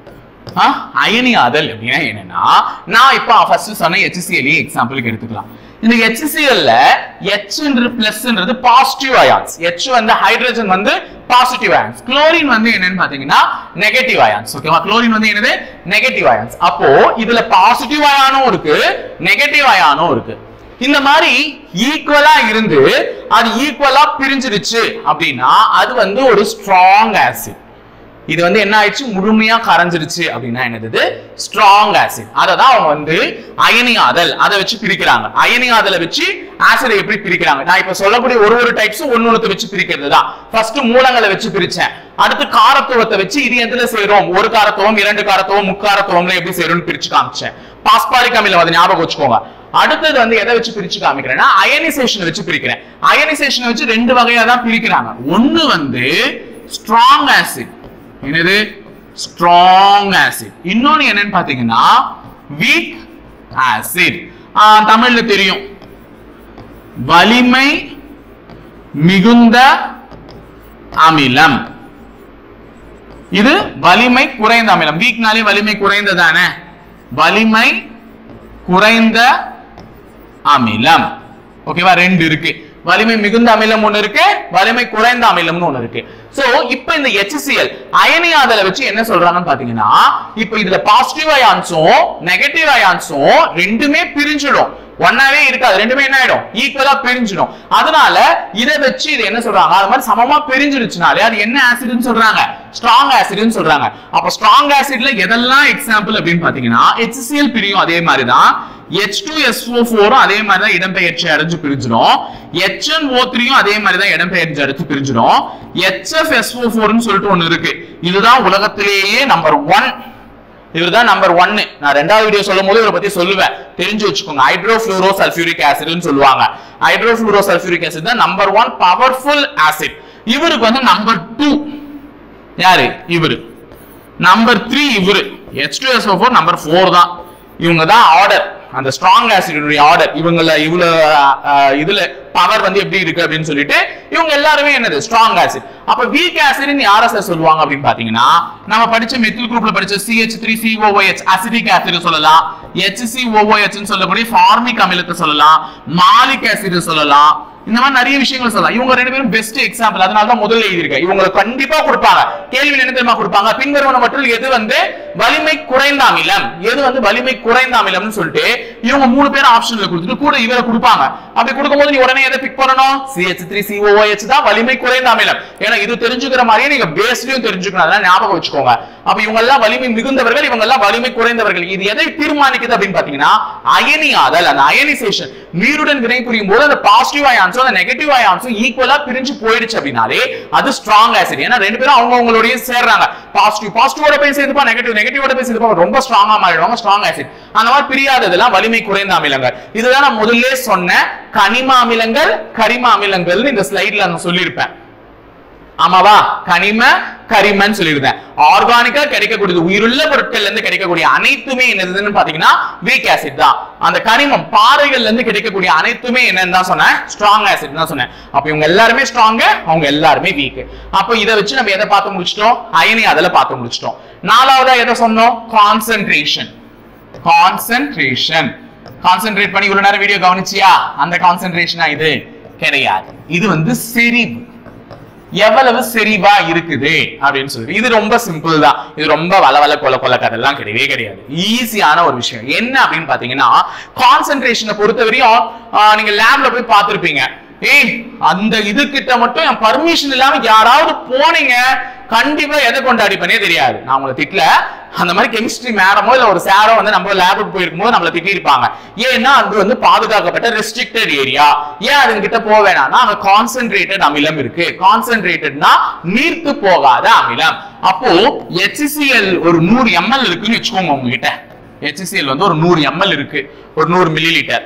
ஆ, அயனியாதல் அப்படின்னா என்னன்னா நான் இப்ப ஃபர்ஸ்ட் சொன்ன HCl எக்ஸாம்பிளுக்கு எடுத்துக்கலாம் இந்த HCl-ல H பிளஸ்ன்றது பாசிட்டிவ் அயான்ஸ் H வந்து ஹைட்ரஜன் வந்து பாசிட்டிவ் அயான்ஸ் குளோரின் வந்து என்னன்னு பாத்தீங்கன்னா நெகட்டிவ் அயான்ஸ் ஓகேவா குளோரின் வந்து என்னது நெகட்டிவ் அயான்ஸ் அப்போ இதுல பாசிட்டிவ் அயானும் இருக்கு நெகட்டிவ் அயானும் இருக்கு இந்த மாதிரி ஈக்குவலா இருந்து அது ஈக்குவலா பிரிஞ்சிருச்சு அப்படின்னா அது வந்து ஒரு ஸ்ட்ராங் ஆசிட் இது வந்து என்ன ஆயிடுச்சு முழுமையா கரைஞ்சிருச்சு அப்படின்னா என்னது ஸ்ட்ராங் ஆசிட் அதை தான் அவங்க வந்து அயனியாதல் அதை வச்சு பிரிக்கிறாங்க அயனியாதலை வச்சு ஆசிடை எப்படி பிரிக்கிறாங்க நான் இப்ப சொல்லக்கூடிய ஒரு ஒரு டைப்ஸும் ஒன்னு ஒன்று வச்சு பிரிக்கிறது தான் ஃபர்ஸ்ட் மூலங்களை வச்சு பிரிச்சேன் அடுத்து காரத்துவத்தை வச்சு இது எதுல சேரும் ஒரு காரத்துவம் இரண்டு காரத்துவம் முக்காரத்துவம்ல எப்படி சேரும்னு பிரிச்சு காமிச்சேன் பாஸ்பாரிக் அமிலம் அதை ஞாபகம் வச்சுக்கோங்க அடுத்தது வந்து எதை வச்சு பிரிச்சு காமிக்கிறேன்னா அயனைசேஷன் வச்சு பிரிக்கிறேன் அயனைசேஷன் வச்சு ரெண்டு வகையா தான் பிரிக்கிறாங்க ஒன்னு வந்து ஸ்ட்ராங் ஆசிட் என்னது ஸ்ட்ராங் ஆசிட் இன்னொன்னு என்னன்னு பாத்தீங்கன்னா வீக் ஆசிட் தமிழ்ல தெரியும் வலிமை மிகுந்த அமிலம் இது வலிமை குறைந்த அமிலம் வீக்னாலே வலிமை குறைந்ததானே வலிமை குறைந்த அமிலம் ஓகேவா ரெண்டு இருக்கு வலிமை மிகுந்த அமிலம் ஒண்ணு இருக்கு வலிமை குறைந்த அமிலம்னு ஒண்ணு இருக்கு சோ இப்போ இந்த HCl அயனியாதலை வச்சு என்ன சொல்றாங்கன்னு பாத்தீங்கன்னா இப்போ இதுல பாசிட்டிவ் அயான்ஸும் நெகட்டிவ் அயான்ஸும் ரெண்டுமே பிரிஞ்சிடும் ஒன்னாவே இருக்காது ரெண்டுமே என்ன ஆயிடும் ஈக்குவலா பிரிஞ்சிடும் அதனால இதை வச்சு இது என்ன சொல்றாங்க அது மாதிரி சமமா பிரிஞ்சிருச்சுனாலே அது என்ன ஆசிட்னு சொல்றாங்க ஸ்ட்ராங் ஆசிட்னு சொல்றாங்க அப்ப ஸ்ட்ராங் ஆசிட்ல எதெல்லாம் எக்ஸாம்பிள் அப்படின்னு பாத்தீங்கன்னா HCl பிரியும் அதே மாதிரி தான் H2SO4 அதே மாதிரி தான் இடம்பெயர்ச்சி அடைஞ்சு பிரிஞ்சிடும் HNO3 அதே மாதிரி தான் இடம்பெயர்ச்சி அடைஞ்சு பிரிஞ்சிடும் HFSO4 னு சொல்லிட்டு ஒண்ணு இருக்கு இதுதான் உலகத்திலேயே நம்பர் ஒன் இவர் தான் நம்பர் ஒன்னு நான் ரெண்டாவது வீடியோ சொல்லும் போது இவரை பத்தி சொல்லுவேன் தெரிஞ்சு வச்சுக்கோங்க ஹைட்ரோஃப்ளூரோ சல்ஃபியூரிக் ஆசிட்னு சொல்லுவாங்க ஹைட்ரோஃப்ளூரோ சல்ஃபியூரிக் ஆசிட் தான் நம்பர் ஒன் பவர்ஃபுல் ஆசிட் இவருக்கு வந்து நம்பர் டூ யாரு இவரு நம்பர் த்ரீ இவரு H two S four number four தான் இவங்க தான் ஆர்டர் அந்த ஸ்ட்ராங் ஆசிடுடைய ஆர்டர் இவங்கள இவ்வளவு அஹ், இதுல பவர் வந்து எப்படி இருக்கு அப்படின்னு சொல்லிட்டு இவங்க எல்லாருமே என்னது ஸ்ட்ராங் ஆசிட் அப்ப வீக் ஆசிட்னு யார சார் சொல்லுவாங்க அப்படின்னு பாத்தீங்கன்னா நம்ம படிச்ச மெத்தில் குரூப்ல படிச்ச CH three COOH acetic acid சொல்லலாம் HCOOH னு சொல்லக்கூடிய ஃபார்மிக் அமிலத்தை சொல்லலாம் மாலிக் ஆசிட் சொல்லலாம் இந்த மாதிரி நிறைய விஷயங்கள் சொல்லலாம் இவங்க ரெண்டு பேரும் பெஸ்ட் எக்ஸாம்பிள் அதனால தான் முதல்ல எழுதியிருக்கேன் இவங்களை கண்டிப்பா கொடுப்பாங்க கேள்வி என்ன தெரியுமா கொடுப்பாங்க பின்வருவன மட்டும் எது வந்து வலிமை குறைந்த அமிலம் எது வந்து வலிமை குறைந்த அமிலம்னு சொல்லிட்டு இவங்க மூணு பேர் ஆப்ஷன்ல கொடுத்துட்டு கூட இவரை கொடுப்பாங்க அப்படி கொடுக்கும்போது நீ உடனே எதை பிக் பண்ணணும் சிஹெச் த்ரீ சிஓஓஹெச் தான் வலிமை குறைந்த அமிலம் ஏன்னா இது தெரிஞ்சுக்கிற மாதிரியே நீங்க பேஸ்லயும் தெரிஞ்சுக்கணும் அதெல்லாம் ஞாபகம் வச்சுக்கோங்க அப்ப இவங்க எல்லாம் வலிமை மிகுந்தவர்கள் இவங்க எல்லாம் வலிமை குறைந்தவர்கள் இது எதை தீர்மானிக்குது அப்படின்னு பாத்தீங்கன்னா அயனியாதல் அந்த அயனிசேஷன் நீருடன் வினை புரியும் போது அந்த பாசிட்டிவ் அயான்ஸும் அந்த நெகட்டிவ் அயான்ஸும் ஈக்குவலா பிரிஞ்சு போயிடுச்சு அப்படின்னாலே அது ஸ்ட்ராங் ஆசிட் ஏன்னா ரெண்டு பேரும் அவங்க அவங்களுடைய சேர்றாங்க பாசிட்டிவ் பாசிட்டிவோட போய் சேர்ந்துப்பா நெகட்டிவ் நெகட்டிவோட போய் சேர்ந்துப்பா ரொம்ப ஸ்ட்ராங்கா மாறிடுவாங்க ஸ்ட்ராங் ஆசிட் அந்த மாதிரி பிரியாததெல்லாம் வலிமை குறைந்த அமிலங்கள் இதுதான் நான் முதல்ல சொன்ன கனிம அமிலங்கள் கரிம அமிலங்கள் இந்த ஸ்லைட்ல நான் சொல்லியிருப்பேன் ஆமாவா கனிம கரிமன் சொல்லியிருந்தேன் ஆர்கானிக்கா கிடைக்கக்கூடியது உயிருள்ள பொருட்கள்ல இருந்து கிடைக்கக்கூடிய அனைத்துமே என்னதுன்னு பாத்தீங்கன்னா வீக் ஆசிட் தான் அந்த கனிமம் பாறைகள்ல இருந்து கிடைக்கக்கூடிய அனைத்துமே என்னன்னு தான் சொன்னேன் ஸ்ட்ராங் ஆசிட் தான் சொன்னேன் அப்ப இவங்க எல்லாருமே ஸ்ட்ராங் அவங்க எல்லாருமே வீக் அப்போ இதை வச்சு நம்ம எதை பார்த்து முடிச்சிட்டோம் அயனி அதில் பார்த்து முடிச்சிட்டோம் நாலாவதா எதை சொன்னோம் கான்சென்ட்ரேஷன் கான்சென்ட்ரேஷன் கான்சென்ட்ரேட் பண்ணி இவ்வளவு நேரம் வீடியோ கவனிச்சியா அந்த கான்சென்ட்ரேஷனா இது கிடையாது இது வந்து செறிவு எவ்வளவு செறிவா இருக்குது அப்படின்னு சொல்லி இது ரொம்ப சிம்பிள் தான் இது ரொம்ப வளவல கொல கொல கதெல்லாம் கிடையவே கிடையாது ஈஸியான ஒரு விஷயம் என்ன அப்படின்னு பாத்தீங்கன்னா கான்சென்ட்ரேஷனை பொறுத்தவரையும் ஆஹ், நீங்க லேப்ல போய் பார்த்திருப்பீங்க ஏய் அந்த இது கிட்ட மட்டும் என் பர்மிஷன் இல்லாம யாராவது போனீங்க கண்டிப்பா எதை கொண்டாடிப்பனே தெரியாது நான் உங்களை திட்டல அந்த மாதிரி கெமிஸ்ட்ரி மேடமோ இல்ல ஒரு சாரோ வந்து நம்ம லேபுக்கு போயிருக்கும் போது நம்மள திட்டிருப்பாங்க ஏன்னா அது வந்து பாதுகாக்கப்பட்ட ரெஸ்ட்ரிக்டட் ஏரியா ஏன் அது கிட்ட போக வேணாம்னா அங்க கான்சென்ட்ரேட்டட் அமிலம் இருக்கு கான்சென்ட்ரேட்டட்னா நீர்த்து போகாத அமிலம் அப்போ HCl ஒரு நூறு எம்எல் இருக்குன்னு வச்சுக்கோங்க உங்ககிட்ட HCl வந்து ஒரு நூறு எம்எல் இருக்கு ஒரு நூறு மில்லி லிட்டர்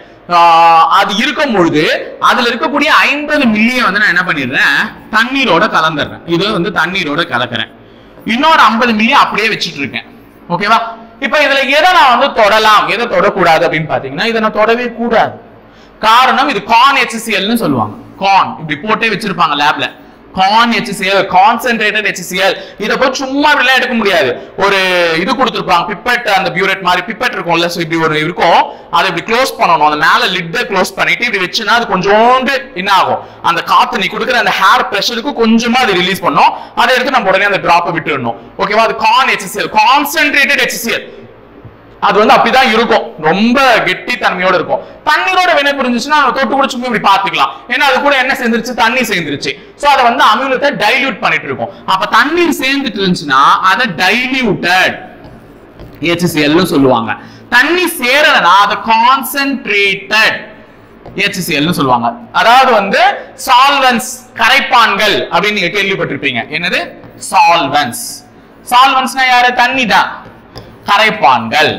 அது இருக்கும் பொழுது அதுல இருக்கக்கூடிய ஐம்பது மில்லிய வந்து நான் என்ன பண்ணிடுறேன் தண்ணீரோட கலந்துடுறேன் இது வந்து தண்ணீரோட கலக்கிறேன் இன்னொரு ஐம்பது மில்லி அப்படியே வச்சிட்டு இருக்கேன் ஓகேவா இப்ப இதுல எதை நான் வந்து தொடலாம் எதை தொடக்கூடாது அப்படின்னு பாத்தீங்கன்னா இதை நான் தொடவே கூடாது காரணம் இது கான் HCl னு சொல்லுவாங்க கான் இப்படி போட்டே வச்சிருப்பாங்க லேப்ல கான் HCl கான்சென்ட்ரேட்டட் HCl இத போய் சும்மா அப்படிலாம் எடுக்க முடியாது ஒரு இது கொடுத்துருப்பாங்க பிப்பெட் அந்த பியூரேட் மாதிரி பிப்பெட் இருக்கும்ல சோ இப்படி ஒரு இருக்கும் அதை இப்படி க்ளோஸ் பண்ணணும் அந்த மேல லிட்டை க்ளோஸ் பண்ணிட்டு இப்படி வச்சுனா அது கொஞ்சோண்டு என்ன ஆகும் அந்த காத்து நீ கொடுக்குற அந்த ஹேர் பிரஷருக்கு கொஞ்சமா அது ரிலீஸ் பண்ணும் அதை எடுத்து நம்ம உடனே அந்த டிராப்பை விட்டுடணும் ஓகேவா அது கான் HCl கான்சென்ட்ரேட்டட் HCl அது வந்து அப்படிதான் இருக்கும் ரொம்ப கெட்டி தன்மையோட இருக்கும் தண்ணீரோட வினை புரிஞ்சுச்சுன்னா நம்ம தொட்டு கூட சும்மா இப்படி பாத்துக்கலாம் ஏன்னா அது கூட என்ன சேர்ந்துருச்சு தண்ணி சேர்ந்துருச்சு சோ அதை வந்து அமிலத்தை டைல்யூட் பண்ணிட்டு இருக்கோம் அப்ப தண்ணீர் சேர்ந்துட்டு இருந்துச்சுன்னா அதை டைல்யூட்டட் HCl னு சொல்லுவாங்க தண்ணி சேரலனா அதை கான்சென்ட்ரேட்டட் HCl னு சொல்லுவாங்க அதாவது வந்து சால்வன்ஸ் கரைப்பான்கள் அப்படின்னு நீங்க கேள்விப்பட்டிருப்பீங்க என்னது சால்வன்ஸ் சால்வன்ஸ்னா யாரு தண்ணி தான் கரைப்பான்கள்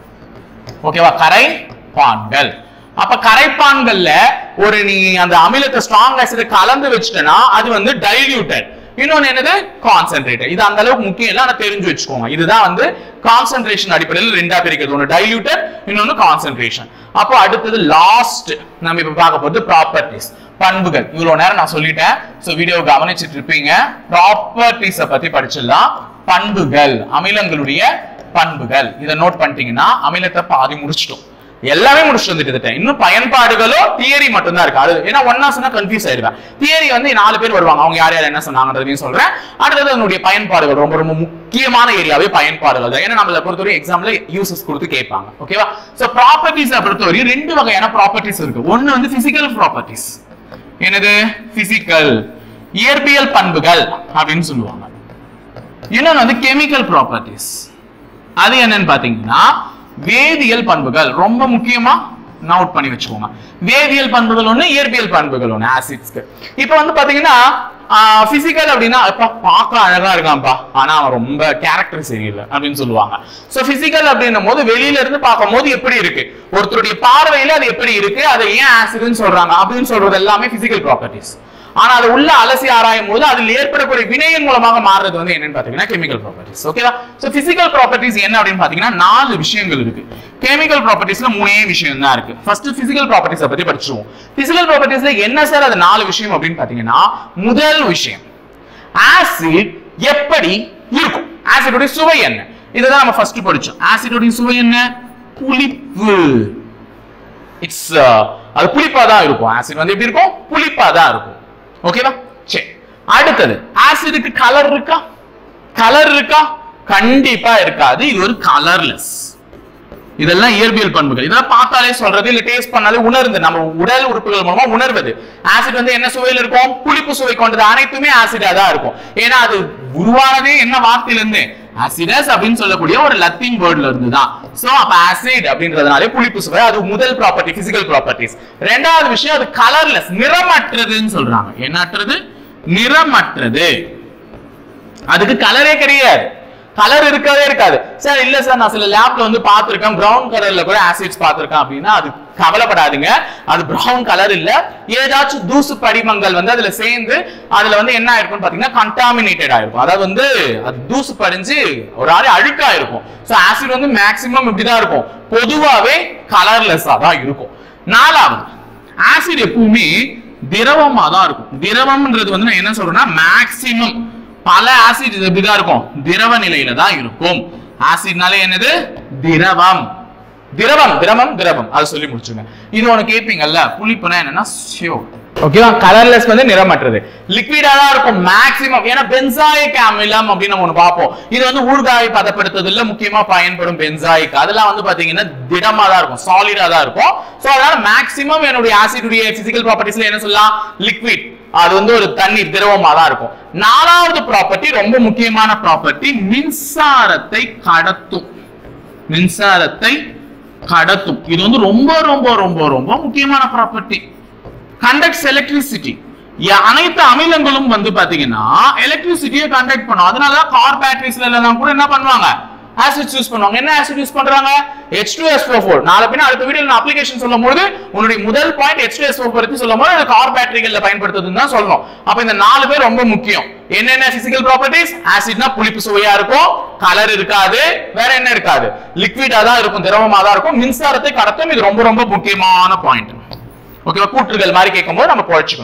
ஓகேவா கரைப்பான்கள் அப்ப கரைப்பான்கள்ல ஒரு நீ அந்த அமிலத்தை ஸ்ட்ராங் ஆசிட் கலந்து வச்சுட்டனா அது வந்து டைல்யூட்டட் இன்னொன்னு என்னது கான்சென்ட்ரேட்டட் இது அந்த அளவுக்கு முக்கியம் இல்ல ஆனா தெரிஞ்சு வச்சுக்கோங்க இதுதான் வந்து கான்சென்ட்ரேஷன் அடிப்படையில் ரெண்டா பிரிக்கிறது ஒன்னு டைல்யூட்டட் இன்னொன்னு கான்சென்ட்ரேஷன் அப்போ அடுத்தது லாஸ்ட் நம்ம இப்ப பார்க்க போறது ப்ராப்பர்ட்டிஸ் பண்புகள் இவ்வளவு நேரம் நான் சொல்லிட்டேன் சோ வீடியோ கவனிச்சிட்டு இருப்பீங்க ப்ராப்பர்ட்டிஸ பத்தி படிச்சிடலாம் பண்புகள் அமிலங்களுடைய பண்புகள் இதை நோட் பண்ணிட்டீங்கன்னா அமிலத்தை பாதி முடிச்சிட்டோம் எல்லாமே முடிச்சுட்டு வந்துட்டு இருந்துட்டேன். இன்னும் பயன்பாடுகளோ தியரி மட்டும் தான் இருக்கு அது ஏன்னா ஒன்னா சொன்னா கன்ஃபியூஸ் ஆயிடுவேன் தியரி வந்து நாலு பேர் வருவாங்க அவங்க யார் யார் என்ன சொன்னாங்கன்றதையும் சொல்றேன் அடுத்தது அதனுடைய பயன்பாடுகள் ரொம்ப ரொம்ப முக்கியமான ஏரியாவே பயன்பாடுகள் தான் ஏன்னா நம்மள பொறுத்தவரை எக்ஸாம்ல யூசஸ் கொடுத்து கேட்பாங்க ஓகேவா சோ ப்ராப்பர்ட்டிஸ் பொறுத்தவரை ரெண்டு வகையான ப்ராப்பர்ட்டிஸ் இருக்கு ஒன்னு வந்து பிசிக்கல் ப்ராப்பர்ட்டிஸ் என்னது பிசிக்கல் இயற்பியல் பண்புகள் அப்படின்னு சொல்லுவாங்க இன்னொன்னு வந்து கெமிக்கல் ப்ராப்பர்ட்டிஸ் அது என்னன்னு பாத்தீங்கன்னா வேதியியல் பண்புகள் ரொம்ப முக்கியமா நோட் பண்ணி வச்சுக்கோங்க வேதியியல் பண்புகள் ஒண்ணு இயற்பியல் பண்புகள் ஒண்ணு ஆசிட்ஸ்க்கு இப்போ வந்து பாத்தீங்கன்னா பிசிக்கல் அப்படின்னா அப்பா பார்க்க அழகா இருக்கான்ப்பா ஆனா அவன் ரொம்ப கேரக்டர் சரியில்லை அப்படின்னு சொல்லுவாங்க சோ பிசிக்கல் அப்படின்னும் போது வெளியில இருந்து பார்க்கும் போது எப்படி இருக்கு ஒருத்தருடைய பார்வையில அது எப்படி இருக்கு அதை ஏன் ஆசிட்னு சொல்றாங்க அப்படின்னு சொல்றது எல்லாமே பிசிக்கல் ப்ராப்பர்ட்டிஸ் ஆனா அது உள்ள அலசி ஆராயும் போது அதில் ஏற்படக்கூடிய வினையின் மூலமாக மாறுறது வந்து என்னன்னு பாத்தீங்கன்னா கெமிக்கல் ப்ராப்பர்ட்டிஸ் ஓகேவா சோ பிசிக்கல் ப்ராப்பர்ட்டிஸ் என்ன அப்படின்னு பாத்தீங்கன்னா நாலு விஷயங்கள் இருக்கு கெமிக்கல் ப்ராப்பர்ட்டிஸ்ல மூணே விஷயம் தான் இருக்கு ஃபர்ஸ்ட் பிசிக்கல் ப்ராப்பர்ட்டிஸ் பத்தி படிச்சுவோம் பிசிக்கல் ப்ராப்பர்ட்டிஸ்ல என்ன சார் அது நாலு விஷயம் அப்படின்னு பாத்தீங்கன்னா முதல் விஷயம் ஆசிட் எப்படி இருக்கும் ஆசிடோட சுவை என்ன இதுதான் நம்ம ஃபர்ஸ்ட் படிச்சோம் ஆசிடோட சுவை என்ன புளிப்பு இட்ஸ் அது புளிப்பா தான் இருக்கும் ஆசிட் வந்து எப்படி இருக்கும் புளிப்பா தான் இருக்கும் ஓகேவா சரி அடுத்தது ஆசிடுக்கு கலர் இருக்கா கலர் இருக்கா கண்டிப்பா இருக்காது இது ஒரு கலர்லெஸ் இதெல்லாம் இயற்பியல் பண்புகள் இதெல்லாம் பார்த்தாலே சொல்றது இல்ல டேஸ்ட் பண்ணாலே உணர்ந்து நம்ம உடல் உறுப்புகள் மூலமா உணர்வது ஆசிட் வந்து என்ன சுவையில் இருக்கும் புளிப்பு சுவை கொண்டது அனைத்துமே ஆசிடா தான் இருக்கும் ஏன்னா அது உருவானதே என்ன வார்த்தையில இருந்து ஆசிடஸ் அப்படின்னு சொல்லக்கூடிய ஒரு லத்தீன் வேர்ட்ல இருந்து தான் சோ அப்ப ஆசிட் அப்படின்றதுனாலே புளிப்பு சுவை அது முதல் ப்ராப்பர்ட்டி பிசிக்கல் ப்ராப்பர்ட்டிஸ் ரெண்டாவது விஷயம் அது கலர்லெஸ் நிறமற்றதுன்னு சொல்றாங்க என்னற்றது நிறமற்றது அதுக்கு கலரே கிடையாது கலர் இருக்கவே இருக்காது சார் இல்ல சார் நான் சில லேப்ல வந்து பார்த்திருக்கேன் பிரவுன் கலர்ல கூட ஆசிட்ஸ் பார்த்திருக்கேன் அப்படின்னா அது கவலைப்படாதீங்க அது பிரவுன் கலர் இல்ல ஏதாச்சும் தூசு படிமங்கள் வந்து அதுல சேர்ந்து அதுல வந்து என்ன ஆயிருக்கும்னு பாத்தீங்கன்னா கண்டாமினேட்டட் ஆயிருக்கும் அதாவது வந்து அது தூசு படிஞ்சு ஒரு ஆறு அழுக்கா இருக்கும் சோ ஆசிட் வந்து மேக்சிமம் இப்படிதான் இருக்கும் பொதுவாவே கலர்லெஸ்ஸா தான் இருக்கும் நாலாவது ஆசிட் எப்பவுமே திரவமா தான் இருக்கும் திரவம்ன்றது வந்து நான் என்ன சொல்றேன்னா மேக்சிமம் பல ஆசிட் எப்படிதான் இருக்கும் திரவ நிலையில தான் இருக்கும் ஆசிட்னாலே என்னது திரவம் திரவம் திரவம் திரவம் அதை சொல்லி முடிச்சுங்க இது உனக்கு கேட்பீங்கல்ல புளிப்புனா என்னன்னா ஷியோ ஓகேவா கலர்லெஸ் வந்து நிறமற்றது லிக்விடா தான் இருக்கும் மேக்ஸிமம் ஏன்னா பென்சாயிக் அமிலம் அப்படின்னு நம்ம ஒண்ணு பார்ப்போம் இது வந்து ஊறுகாய் பதப்படுத்துறதுல முக்கியமா பயன்படும் பென்சாயிக் அதெல்லாம் வந்து பாத்தீங்கன்னா திடமா தான் இருக்கும் சாலிடா தான் இருக்கும் சோ அதனால மேக்ஸிமம் என்னுடைய ஆசிடுடைய பிசிக்கல் ப்ராப்பர்ட்டிஸ்ல என்ன சொல்லலாம் லிக்விட் அது வந்து ஒரு தண்ணீர் திரவமா தான் இருக்கும் நாலாவது ப்ராப்பர்ட்டி ரொம்ப முக்கியமான ப்ராப்பர்ட்டி மின்சாரத்தை கடத்தும் மின்சாரத்தை கடத்தும் இது வந்து ரொம்ப ரொம்ப ரொம்ப ரொம்ப முக்கியமான ப்ராப்பர்ட்டி கண்டக்ட்ஸ் எலக்ட்ரிசிட்டி அனைத்து அமிலங்களும் வந்து பாத்தீங்கன்னா எலக்ட்ரிசிட்டியை கண்டக்ட் பண்ணும் அதனாலதான் கார் பேட்டரிஸ்ல எல்லாம் கூட என்ன பண்ணுவாங்க ஆசிட் யூஸ் பண்ணுவாங்க என்ன ஆசிட் யூஸ் பண்றாங்க H2SO4 நாளை பின்ன அடுத்த வீடியோ நான் அப்ளிகேஷன் சொல்லும்போது உன்னுடைய முதல் பாயிண்ட் H2SO4 பத்தி சொல்லும்போது அது கார் பேட்டரிகள்ல பயன்படுத்துறதுன்னு தான் சொல்லணும் அப்ப இந்த நாலு பேர் ரொம்ப முக்கியம் என்னென்ன பிசிக்கல் ப்ராப்பர்ட்டிஸ் ஆசிட்னா புளிப்பு சுவையா இருக்கும் கலர் இருக்காது வேற என்ன இருக்காது லிக்விடா தான் இருக்கும் திரவமா தான் இருக்கும் மின்சாரத்தை கடத்தும் இது ரொம்ப ரொம்ப முக்கியமான பாயிண்ட் ஓகேவா கூற்றுகள் மாதிரி கேட்கும்போது நம்ம குழைச்சுக்கணும்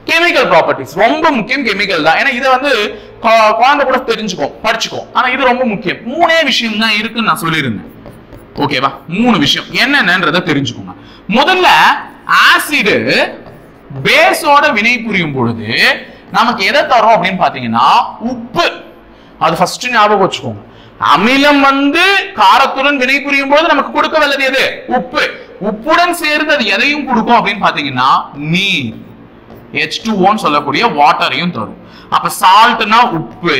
கெமிக்கல் ப்ராப்பர்ட்டிஸ் ரொம்ப முக்கியம் கெமிக்கல் தான் ஏன்னா இதை வந்து கொ- குழந்தை கூட தெரிஞ்சுக்கும் படிச்சுக்கும் ஆனா இது ரொம்ப முக்கியம் மூணே விஷயம் தான் இருக்குன்னு நான் சொல்லியிருந்தேன் ஓகேவா மூணு விஷயம் என்னென்னன்றத தெரிஞ்சுக்கோங்க முதல்ல ஆசிடு பேஸோட வினை புரியும் பொழுது நமக்கு எதை தரும் அப்படின்னு பாத்தீங்கன்னா உப்பு அது ஃபர்ஸ்ட் ஞாபகம் வச்சுக்கோங்க அமிலம் வந்து காரத்துடன் வினை புரியும் போது நமக்கு கொடுக்க வல்லது எது உப்பு உப்புடன் சேர்ந்து அது எதையும் கொடுக்கும் அப்படின்னு பாத்தீங்கன்னா நீர் ஹெச் டூ சொல்லக்கூடிய வாட்டரையும் தரும் அப்ப சால்ட்னா உப்பு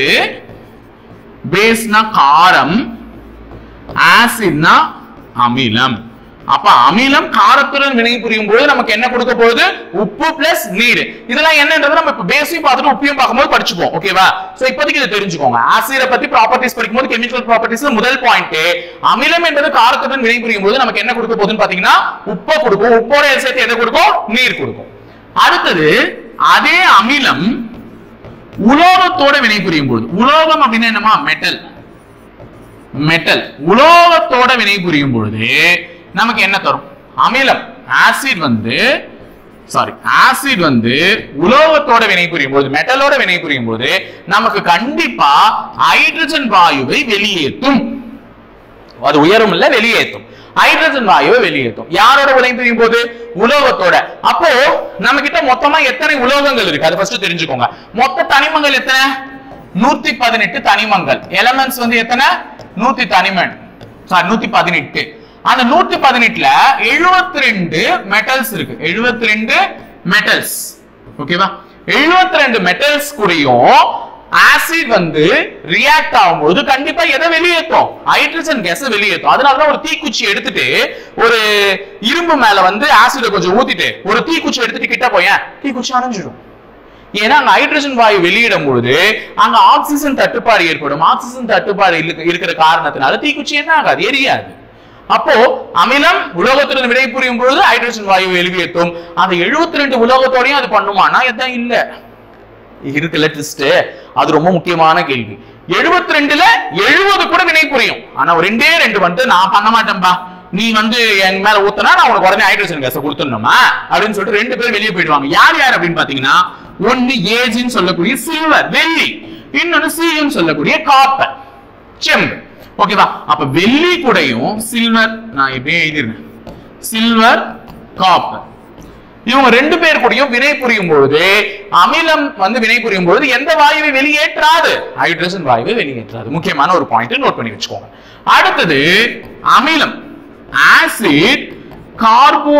பேஸ்னா காரம் ஆசிட்னா அமிலம் அப்ப அமிலம் காரத்துடன் வினை புரியும் போது நமக்கு என்ன கொடுக்க போகுது உப்பு பிளஸ் நீர் இதெல்லாம் என்னன்றது நம்ம இப்ப பேஸையும் பார்த்துட்டு உப்பையும் பார்க்கும்போது படிச்சுப்போம் ஓகேவா சோ இப்போதைக்கு இதை தெரிஞ்சுக்கோங்க ஆசிட பத்தி ப்ராப்பர்ட்டிஸ் படிக்கும்போது கெமிக்கல் ப்ராப்பர்ட்டிஸ்ல முதல் பாயிண்ட் அமிலம் என்பது காரத்துடன் வினை புரியும் போது நமக்கு என்ன கொடுக்க போகுதுன்னு பாத்தீங்கன்னா உப்பை கொடுக்கும் உப்போட சேர்த்து எதை கொடுக்கும் நீர் கொடுக்கும் அடுத்தது அதே அமிலம் உலோகத்தோட வினை புரியும் போது உலோகம் அப்படின்னா என்னமா மெட்டல் மெட்டல் உலோகத்தோட வினை புரியும் பொழுது நமக்கு என்ன தரும் அமிலம் ஆசிட் வந்து சாரி ஆசிட் வந்து உலோகத்தோட வினை புரியும் போது மெட்டலோட வினை புரியும் போது நமக்கு கண்டிப்பா ஹைட்ரஜன் வாயுவை வெளியேற்றும் அது உயரும் இல்ல வெளியேற்றும் ஹைட்ரஜன் வாயுவை வெளியேற்றும் யாரோட வினை புரியும் போது உலோகத்தோட அப்போ நம்ம கிட்ட மொத்தமா எத்தனை உலோகங்கள் இருக்கு அது ஃபர்ஸ்ட் தெரிஞ்சுக்கோங்க மொத்த தனிமங்கள் எத்தனை நூத்தி பதினெட்டு தனிமங்கள் எலமெண்ட்ஸ் வந்து எத்தனை நூத்தி தனிமன் சாரி நூத்தி பதினெட்டு அந்த நூத்தி பதினெட்டுல எழுபத்தி ரெண்டு மெட்டல்ஸ் இருக்கு எழுபத்தி ரெண்டு மெட்டல்ஸ் ஓகேவா எழுபத்தி ரெண்டு மெட்டல்ஸ் கூடயும் ஆசிட் வந்து ரியாக்ட் ஆகும்போது கண்டிப்பா எதை வெளியேற்றும் ஹைட்ரஜன் கேஸ் வெளியேற்றும் அதனாலதான் ஒரு தீக்குச்சி எடுத்துட்டு ஒரு இரும்பு மேல வந்து ஆசிட கொஞ்சம் ஊத்திட்டு ஒரு தீக்குச்சி எடுத்துட்டு கிட்ட போயேன் தீக்குச்சி அணைஞ்சிடும் ஏன்னா அங்க ஹைட்ரஜன் வாயு வெளியிடும் பொழுது அங்க ஆக்சிஜன் தட்டுப்பாடு ஏற்படும் ஆக்சிஜன் தட்டுப்பாடு இல்ல- இருக்கிற காரணத்தினால தீக்குச்சி என்ன ஆகாது எரியாது அப்போ அமிலம் உலோகத்துடன் வினை புரியும் பொழுது ஹைட்ரஜன் வாயு வெளியேற்றும் அந்த 72 ரெண்டு உலோகத்தோடயும் அது பண்ணுமானா எதான் இல்ல இருக்குல்ல ட்விஸ்ட் அது ரொம்ப முக்கியமான கேள்வி 72 ரெண்டுல எழுபது கூட வினை புரியும் ஆனா ஒரு ரெண்டே ரெண்டு வந்து நான் பண்ண மாட்டேன்பா நீ வந்து என் மேல ஊத்துனா நான் உனக்கு உடனே ஹைட்ரஜன் கேஸ் கொடுத்துடணுமா அப்படின்னு சொல்லிட்டு ரெண்டு பேரும் வெளியே போயிடுவாங்க யார் யார் அப்படின்னு பாத்தீங்கன்னா ஒன்னு ஏஜின்னு சொல்லக்கூடிய சில்வர் வெள்ளி இன்னொன்னு சீன்னு சொல்லக்கூடிய காப்பர் செம்பு ஓகேவா அப்ப வெள்ளி கூடயும் சில்வர் நான் இப்படியே எழுதிருந்தேன் சில்வர் காப்பர் இவங்க ரெண்டு பேர் கூடயும் வினை புரியும் பொழுது அமிலம் வந்து வினை புரியும் பொழுது எந்த வாயுவை வெளியேற்றாது ஹைட்ரஜன் வாயுவை வெளியேற்றாது முக்கியமான ஒரு பாயிண்ட் நோட் பண்ணி வச்சுக்கோங்க அடுத்தது அமிலம் ஆசிட் கார்போ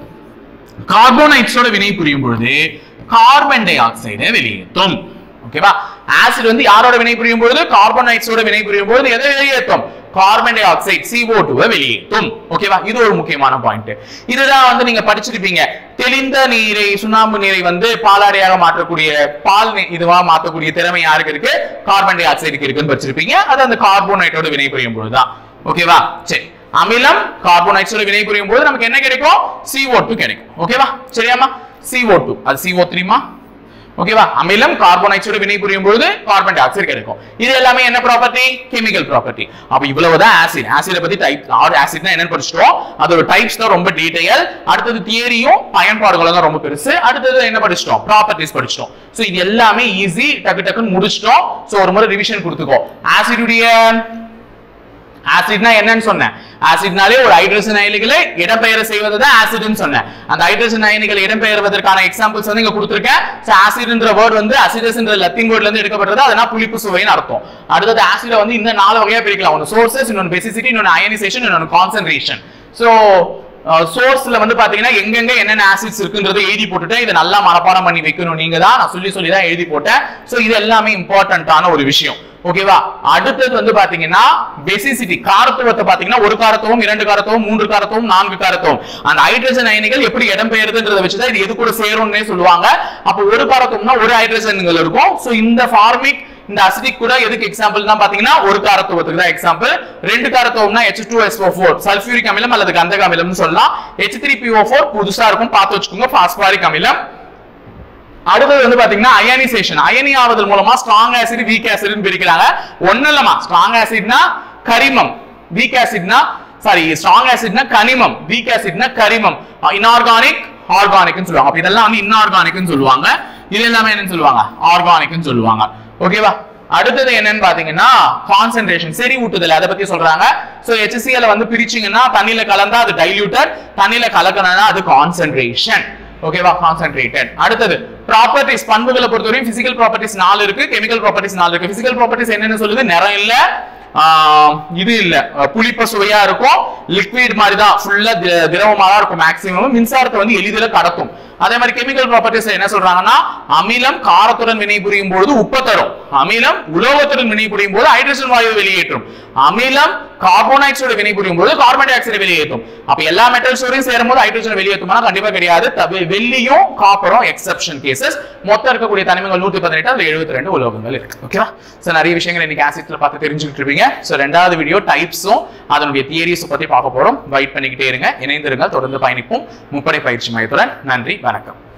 கார்போனைட்ஸோட வினை புரியும் பொழுது கார்பன் டை ஆக்சைடை வெளியேற்றும் ஓகேவா ஆசிட் வந்து யாரோட வினை புரியும் பொழுது கார்போனைட்ஸோட வினை புரியும் பொழுது எதை வெளியேற்றும் கார்பன் டை ஆக்சைடு CO2 வை வெளியேற்றும் ஓகேவா இது ஒரு முக்கியமான பாயிண்ட் இதுதான் வந்து நீங்க படிச்சிருப்பீங்க தெளிந்த நீரை சுண்ணாம்பு நீரை வந்து பாலாடையாக மாற்றக்கூடிய பால் நீ- இதுவா மாற்றக்கூடிய திறமை யாருக்கு இருக்கு கார்பன் டை ஆக்சைடுக்கு இருக்குன்னு படிச்சிருப்பீங்க அது அந்த கார்போனைட்டோட வினை புரியும் பொழுதுதான் ஓகேவா சரி அமிலம் கார்போனைட்ஸோட வினை புரியும் போது நமக்கு என்ன கிடைக்கும் CO2 கிடைக்கும் ஓகேவா சரியாமா CO2 அது CO3 மா ஓகேவா அமிலம் கார்போனைட்ஸோட வினை புரியும் பொழுது கார்பன் டை ஆக்சைடு கிடைக்கும் இது எல்லாமே என்ன ப்ராப்பர்ட்டி கெமிக்கல் ப்ராப்பர்ட்டி அப்ப இவ்வளவுதான் ஆசிட் ஆசிட பத்தி டைப் ஆசிட்னா என்னன்னு படிச்சிட்டோம் அதோட டைப்ஸ் தான் ரொம்ப டீடைல் அடுத்தது தியரியும் பயன்பாடுகளும் தான் ரொம்ப பெருசு அடுத்தது என்ன படிச்சிட்டோம் ப்ராப்பர்ட்டிஸ் படிச்சிட்டோம் சோ இது எல்லாமே ஈஸி டக்கு டக்குன்னு முடிச்சிட்டோம் சோ ஒரு முறை ரிவிஷன் கொடுத்துக்கோ ஆசிடுடைய ஆசிட்னா என்னன்னு சொன்னேன் ஆசிட்னாலே ஒரு ஹைட்ரஜன் அயனிகளை இடம்பெயர செய்வது தான் ஆசிட்னு சொன்னேன் அந்த ஹைட்ரஜன் அயனிகள் இடம்பெயர்வதற்கான எக்ஸாம்பிள்ஸ் வந்து இங்க கொடுத்திருக்கேன் சோ ஆசிட்ன்ற வேர்ட் வந்து அசிடஸ்ன்ற லத்தீன் வேர்ட்ல இருந்து எடுக்கப்பட்டது அதனால புளிப்பு சுவைன்னு அர்த்தம் அடுத்தது ஆசிட வந்து இந்த நாலு வகையா பிரிக்கலாம் ஒன்னு சோர்சஸ் இன்னொன்னு பெசிசிட்டி இன்னொன்னு அயனைசேஷன் இன்னொன்னு கான்சென்ட்ரேஷன் சோ சோர்ஸ்ல வந்து பாத்தீங்கன்னா எங்கெங்க என்னென்ன ஆசிட்ஸ் இருக்குன்றதை எழுதி போட்டுட்டேன் இதை நல்லா மனப்பாடம் பண்ணி வைக்கணும் நீங்க தான் நான் சொல்லி சொல்லி தான் எழுதி போட்டேன் சோ இது எல்லாமே இம்பார்ட்டன்டான ஒரு விஷயம் ஓகேவா அடுத்தது வந்து பாத்தீங்கன்னா பெசிசிட்டி காரத்துவத்தை பாத்தீங்கன்னா ஒரு காரத்துவம் இரண்டு காரத்துவம் மூன்று காரத்துவம் நான்கு காரத்துவம் அந்த ஹைட்ரஜன் அயனிகள் எப்படி இடம்பெயருதுன்றதை வச்சுதான் இது எது கூட சேரும்னே சொல்லுவாங்க அப்ப ஒரு காரத்துவம்னா ஒரு ஹைட்ரஜன்கள் இருக்கும் சோ இந்த ஃபார்மிக் இந்த அசிடிக் கூட எதுக்கு எக்ஸாம்பிள் தான் பாத்தீங்கன்னா ஒரு காரத்துவத்துக்கு தான் எக்ஸாம்பிள் ரெண்டு காரத்துவம்னா H2SO4 சல்ஃபியூரிக் அமிலம் அல்லது கந்தக அமிலம்னு சொல்லலாம் H3PO4 புதுசா இருக்கும் பார்த்து வச்சுக்கோங்க பாஸ்பாரிக் அமிலம் அடுத்தது வந்து பாத்தீங்கன்னா அயனைசேஷன் அயனி ஆவதல் மூலமா ஸ்ட்ராங் ஆசிட் வீக் ஆசிட்னு பிரிக்கிறாங்க ஒண்ணு இல்லமா ஸ்ட்ராங் ஆசிட்னா கரிமம் வீக் ஆசிட்னா சாரி ஸ்ட்ராங் ஆசிட்னா கனிமம் வீக் ஆசிட்னா கரிமம் இன்ஆர்கானிக் ஆர்கானிக்னு சொல்லுவாங்க அப்ப இதெல்லாம் வந்து இன்ஆர்கானிக்னு சொல்லுவாங்க இது எல்லாமே என்னன்னு சொல்லுவாங்க ஆர்கானிக்னு சொல்லுவாங்க ஓகேவா அடுத்தது என்னன்னு பாத்தீங்கன்னா கான்சென்ட்ரேஷன் செறி ஊட்டுதல் அதை பத்தி சொல்றாங்க சோ HCl வந்து பிரிச்சீங்கன்னா தண்ணியில கலந்தா அது டைல்யூட்டட் தண்ணியில கலக்கணும்னா அது கான்சென்ட்ரேஷன் ஓகேவா கான்சென்ட்ரேட்டட் அடுத்தது ப்ராப்பர்ட்டிஸ் பண்புகளை பொறுத்தவரையும் பிசிக்கல் ப்ராப்பர்ட்டிஸ் நாலு இருக்கு கெமிக்கல் ப்ராப்பர்ட்டிஸ் நாலு இருக்கு பிசிக்கல் ப்ராப்பர்ட்டிஸ் என்னன்னு சொல்லுது நிறம் இல்ல ஆஹ் இது இல்ல அஹ் புளிப்ப சுவையா இருக்கும் லிக்விட் மாதிரி தான் ஃபுல்லா திரவமா தான் இருக்கும் மேக்ஸிமம் மின்சாரத்தை வந்து எளிதில் கடத்தும் அதே மாதிரி கெமிக்கல் ப்ராப்பர்ட்டிஸ் என்ன சொல்றாங்கன்னா அமிலம் காரத்துடன் வினைபுரியும் பொழுது உப்பை தரும் அமிலம் உலோகத்துடன் வினைபுரியும் போது ஹைட்ரஜன் வாயு வெளியேற்றும் அமிலம் கார்போனைட்ஸோட வினைபுரியும் போது கார்பன் டை ஆக்சைடு வெளியேற்றும் அப்ப எல்லா மெட்டல்ஸோடையும் சேரும்போது ஹைட்ரஜன் வெளியேற்றுமா கண்டிப்பா கிடையாது தவி- வெள்ளியும் காப்பரும் எக்ஸெப்ஷன் கேசஸ் மொத்தம் இருக்கக்கூடிய தனிமங்கள் நூத்தி பதினெட்டு அதுல எழுபத்தி ரெண்டு உலோகங்கள் இருக்கு ஓகேவா சோ நிறைய விஷயங்கள் இன்னைக்கு ஆசிட்ல பார்த்து தெரிஞ்சுக்கிட்டு இருப்பீங்க சோ ரெண்டாவது வீடியோ டைப்ஸும் அதனுடைய தியரிஸ் பத்தி பார்க்க போறோம் வெயிட் பண்ணிக்கிட்டே இருங்க இணைந்திருங்கள் தொடர்ந்து பயணிப்போம் முப்படை பயிற்சி மையத்துடன் நன்றி வணக்கம்